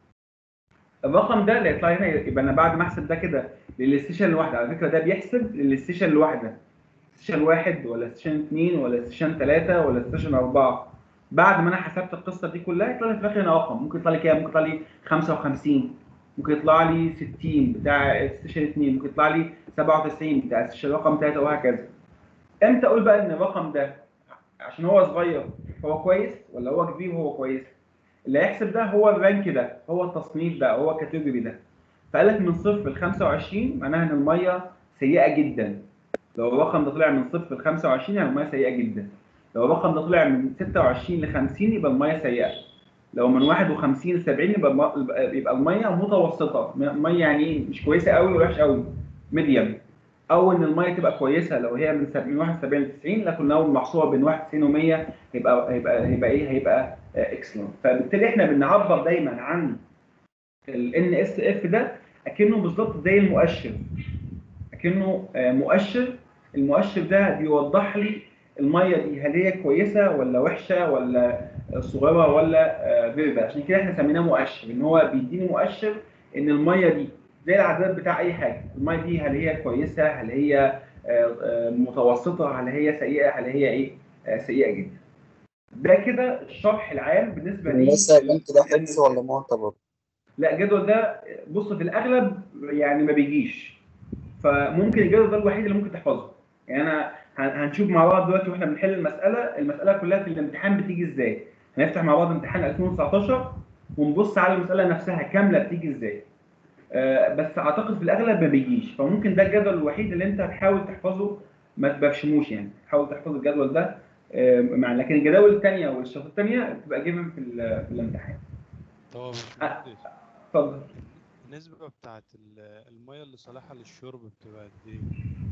الرقم ده اللي هيطلع لي هنا يبقى انا بعد ما احسب ده كده للستيشن الواحده على فكره ده بيحسب للستيشن الواحده ستيشن واحد ولا ستيشن اثنين ولا ستيشن ثلاثه ولا ستيشن اربعه بعد ما انا حسبت القصه دي كلها يطلع لي في الاخر هنا رقم ممكن يطلع لي كام؟ ممكن يطلع لي 55 ممكن يطلع لي 60 بتاع ستيشن 2 ممكن يطلع لي 97 بتاع ستيشن رقم 3 وهكذا امتى اقول بقى ان الرقم ده عشان هو صغير هو كويس ولا هو كبير وهو كويس اللي هيحسب ده هو الرانك ده هو التصنيف ده هو الكاتيجوري ده فقال لك من صفر ل 25 معناها ان الميه سيئه جدا لو الرقم ده طلع من صفر ل 25 يعني الميه سيئه جدا لو الرقم ده طلع من 26 ل 50 يبقى الميه سيئه لو من 51 ل 70 يبقى الم- يبقى الميه متوسطه ميه يعني ايه مش كويسه قوي ولا وحشه قوي ميديم او ان الميه تبقى كويسه لو هي من سب- من 71 ل 90 لكن لو محصوره بين 91 و100 هيبقى هيبقى هيبقى ايه هيبقى اكسلنت فبالتالي احنا بنعبر دايما عن ال اس اف ده اكنه بالظبط زي المؤشر اكنه آه، مؤشر المؤشر ده بيوضح لي الميه دي هل هي كويسه ولا وحشه ولا صغيره ولا فيري باد عشان كده احنا سميناه مؤشر ان هو بيديني مؤشر ان الميه دي زي العداد بتاع اي حاجه الميه دي هل هي كويسه هل هي آه، آه، متوسطه هل هي سيئه هل هي ايه آه، سيئه جدا ده كده الشرح العام بالنسبه لي لسه البنك ده حفظ ولا معتبر؟ لا الجدول ده بص في الاغلب يعني ما بيجيش فممكن الجدول ده الوحيد اللي ممكن تحفظه يعني انا هن- هنشوف مع بعض دلوقتي واحنا بنحل المساله المساله كلها في الامتحان بتيجي ازاي هنفتح مع بعض امتحان 2019 ونبص على المساله نفسها كامله بتيجي ازاي آه، بس اعتقد في الاغلب ما بيجيش فممكن ده الجدول الوحيد اللي انت هتحاول تحفظه ما تبشموش يعني حاول تحفظ الجدول ده آه، مع لكن الجداول الثانيه والشرط الثانيه بتبقى جيفن في ال- في الامتحان طب يا باشمهندس اتفضل النسبة بتاعت ال- المية اللي صالحة للشرب بتبقى قد ايه؟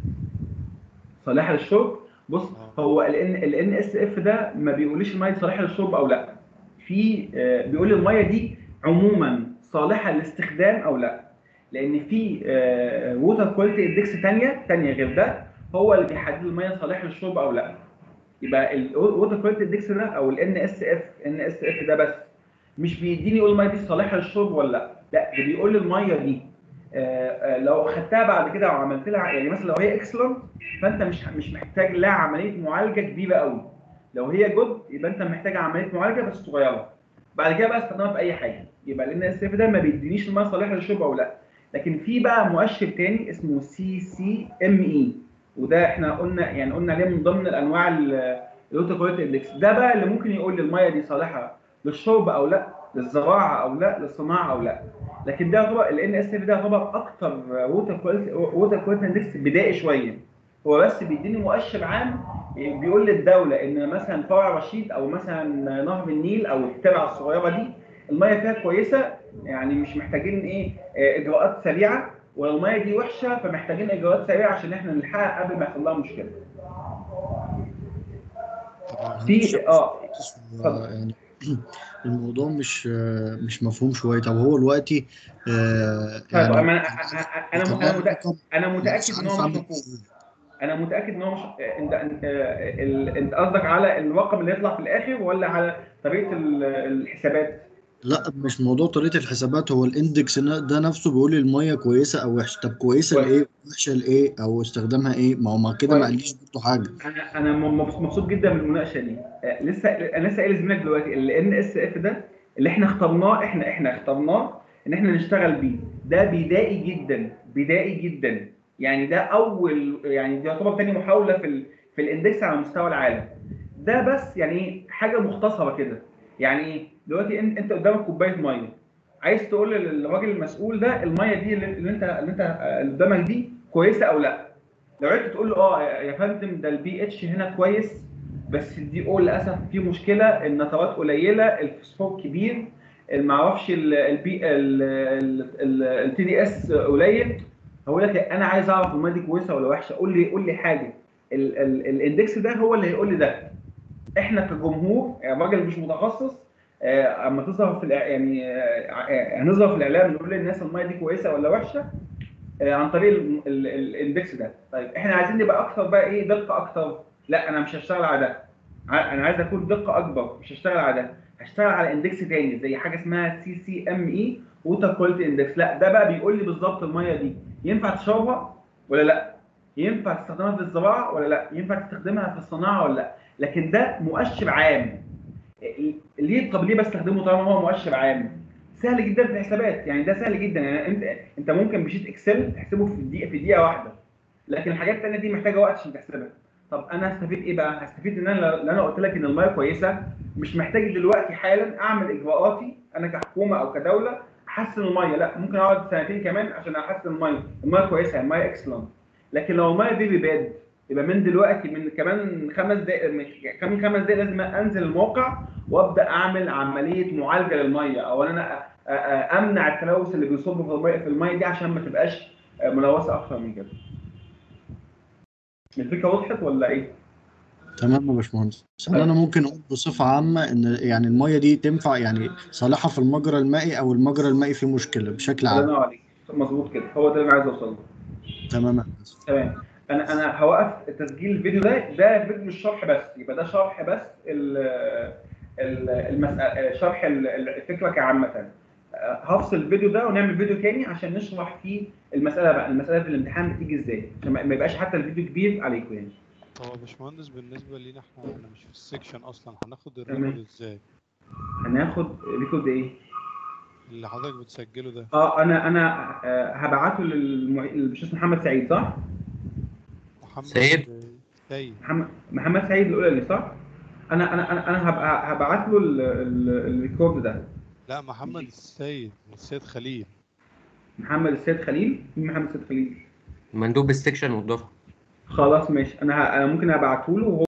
صالحه للشرب بص آه. هو ال ان اس اف ده ما بيقوليش الميه دي صالحه للشرب او لا في آه، بيقول الميه دي عموما صالحه للاستخدام او لا لان في ووتر كواليتي اندكس ثانيه ثانيه غير ده هو اللي بيحدد الميه صالحه للشرب او لا يبقى الووتر كواليتي اندكس ده او الان اس اف ان اس اف ده بس مش بيديني يقول الميه دي صالحه للشرب ولا لا لا ده بيقول لي الميه دي آه، آه، لو خدتها بعد كده وعملت لها يعني مثلا لو هي اكسلنت فانت مش مش محتاج لها عمليه معالجه كبيره قوي لو هي جود يبقى انت محتاج عمليه معالجه بس صغيره بعد كده بقى استخدمها في اي حاجه يبقى لان اس اف ده ما بيدينيش الميه صالحه للشرب او لا لكن في بقى مؤشر تاني اسمه سي سي ام اي وده احنا قلنا يعني قلنا عليه من ضمن الانواع الووتر كواليتي اندكس ده بقى اللي ممكن يقول لي الميه دي صالحه للشرب او لا للزراعه او لا للصناعه او لا لكن ده يعتبر ال ان اس اف ده يعتبر اكتر ووتر كواليتي ووتر كواليتي اندكس بدائي شويه هو بس بيديني مؤشر عام بيقول للدوله ان مثلا فرع رشيد او مثلا نهر النيل او الترعه الصغيره دي الميه فيها كويسه يعني مش محتاجين ايه آه، اجراءات سريعه ولو الميه دي وحشه فمحتاجين اجراءات سريعه عشان احنا نلحقها قبل ما يحصل لها مشكله تمام في اه هو يعني الموضوع مش مش مفهوم شويه طب هو دلوقتي آه، طيب يعني انا انا انا انا متاكد انا متاكد ان هو مش مفهوم مفهوم انا متاكد ان هو مش انت انت ال- انت قصدك على الرقم اللي يطلع في الاخر ولا على طريقه ال- الحسابات لا مش موضوع طريقه الحسابات هو الاندكس ن- ده نفسه بيقول لي الميه كويسه او وحشه طب كويسه كويس. لايه وحشه لايه او استخدامها ايه ما هو ما كده ما كويس. قاليش برضه حاجه انا انا م- مبس- مبسوط جدا من المناقشه دي آه، لسه انا لسه قايل لزميلك دلوقتي ال ان اس اف ده اللي احنا اخترناه احنا احنا اخترناه ان احنا نشتغل بيه ده بدائي جدا بدائي جدا يعني ده اول يعني دي يعتبر تاني محاوله في ال في الاندكس على مستوى العالم ده بس يعني ايه حاجه مختصره كده يعني ايه دلوقتي انت انت قدامك كوبايه ميه عايز تقول للراجل المسؤول ده الميه دي اللي اللي انت اللي انت آه، اللي قدامك دي كويسه او لا لو عرفت تقول له اه يا فندم ده البي اتش هنا كويس بس الدي او للاسف فيه مشكله النترات قليله الفوسفور كبير ما اعرفش البي التي دي اس قليل هقول لك انا عايز اعرف الميه دي كويسه ولا وحشه قول لي قول لي حاجه ال- ال- الاندكس ده هو اللي هيقول لي ده احنا كجمهور يعني راجل مش متخصص آه، اما تظهر في الإع- يعني آه، آه، هنظهر في الاعلام نقول للناس الميه دي كويسه ولا وحشه آه، عن طريق ال- ال- ال- الاندكس ده طيب احنا عايزين نبقى اكتر بقى ايه دقه اكتر لا انا مش هشتغل على ده ع- انا عايز اكون دقه اكبر مش هشتغل على ده هشتغل على اندكس تاني زي حاجه اسمها سي سي ام اي ووتر كواليتي اندكس لا ده بقى بيقول لي بالظبط الميه دي ينفع تشربها ولا لا ينفع تستخدمها في الزراعه ولا لا ينفع تستخدمها في الصناعه ولا لا لكن ده مؤشر عام ليه طب ليه بستخدمه طالما هو مؤشر عام سهل جدا في الحسابات يعني ده سهل جدا يعني انت انت ممكن بشيت اكسل تحسبه في دقيقه في دقيقه واحده لكن الحاجات الثانيه دي محتاجه وقت عشان تحسبها طب انا هستفيد ايه بقى هستفيد ان انا لو انا قلت لك ان الميه كويسه مش محتاج دلوقتي حالا اعمل اجراءاتي انا كحكومه او كدوله احسن الميه لا ممكن اقعد سنتين كمان عشان احسن الميه الميه كويسه الميه اكسلنت لكن لو الميه فيري باد يبقى من دلوقتي من كمان خمس دقائق من كمان خمس دقائق لازم انزل الموقع وابدا اعمل عمليه معالجه للميه او ان انا أ- أ- امنع التلوث اللي بيصب في الميه في الميه دي عشان ما تبقاش ملوثه اكتر من كده. الفكره وضحت ولا ايه؟ تمام يا باشمهندس هل انا ممكن اقول بصفه عامه ان يعني الميه دي تنفع يعني صالحه في المجرى المائي او المجرى المائي فيه مشكله بشكل الله عام ينور عليك مظبوط كده هو ده اللي انا عايز اوصل له. تمام يا هندسة. تمام انا انا هوقف تسجيل الفيديو ده ده فيديو الشرح بس يبقى ده شرح بس ال ال- المسألة شرح ال- الفكره كعامه هفصل الفيديو ده ونعمل فيديو تاني عشان نشرح فيه المساله بقى المساله في الامتحان بتيجي ازاي عشان ما ما يبقاش حتى الفيديو كبير عليكم يعني هو يا باشمهندس بالنسبة لينا احنا احنا مش في السكشن اصلا هناخد تمام. الريكورد ازاي؟ هناخد ريكورد ايه؟ اللي حضرتك بتسجله ده اه انا انا آه، هبعته للمهندس محمد سعيد صح؟ محمد سيد؟ سيد محمد محمد سعيد الاولى صح؟ انا انا انا انا هبقى هبعت له ال- ال- الريكورد ده لا محمد السيد السيد خليل محمد السيد خليل مين محمد السيد خليل؟ مندوب السكشن والدفعه خلاص ماشي انا ه- انا ممكن ابعته له وهو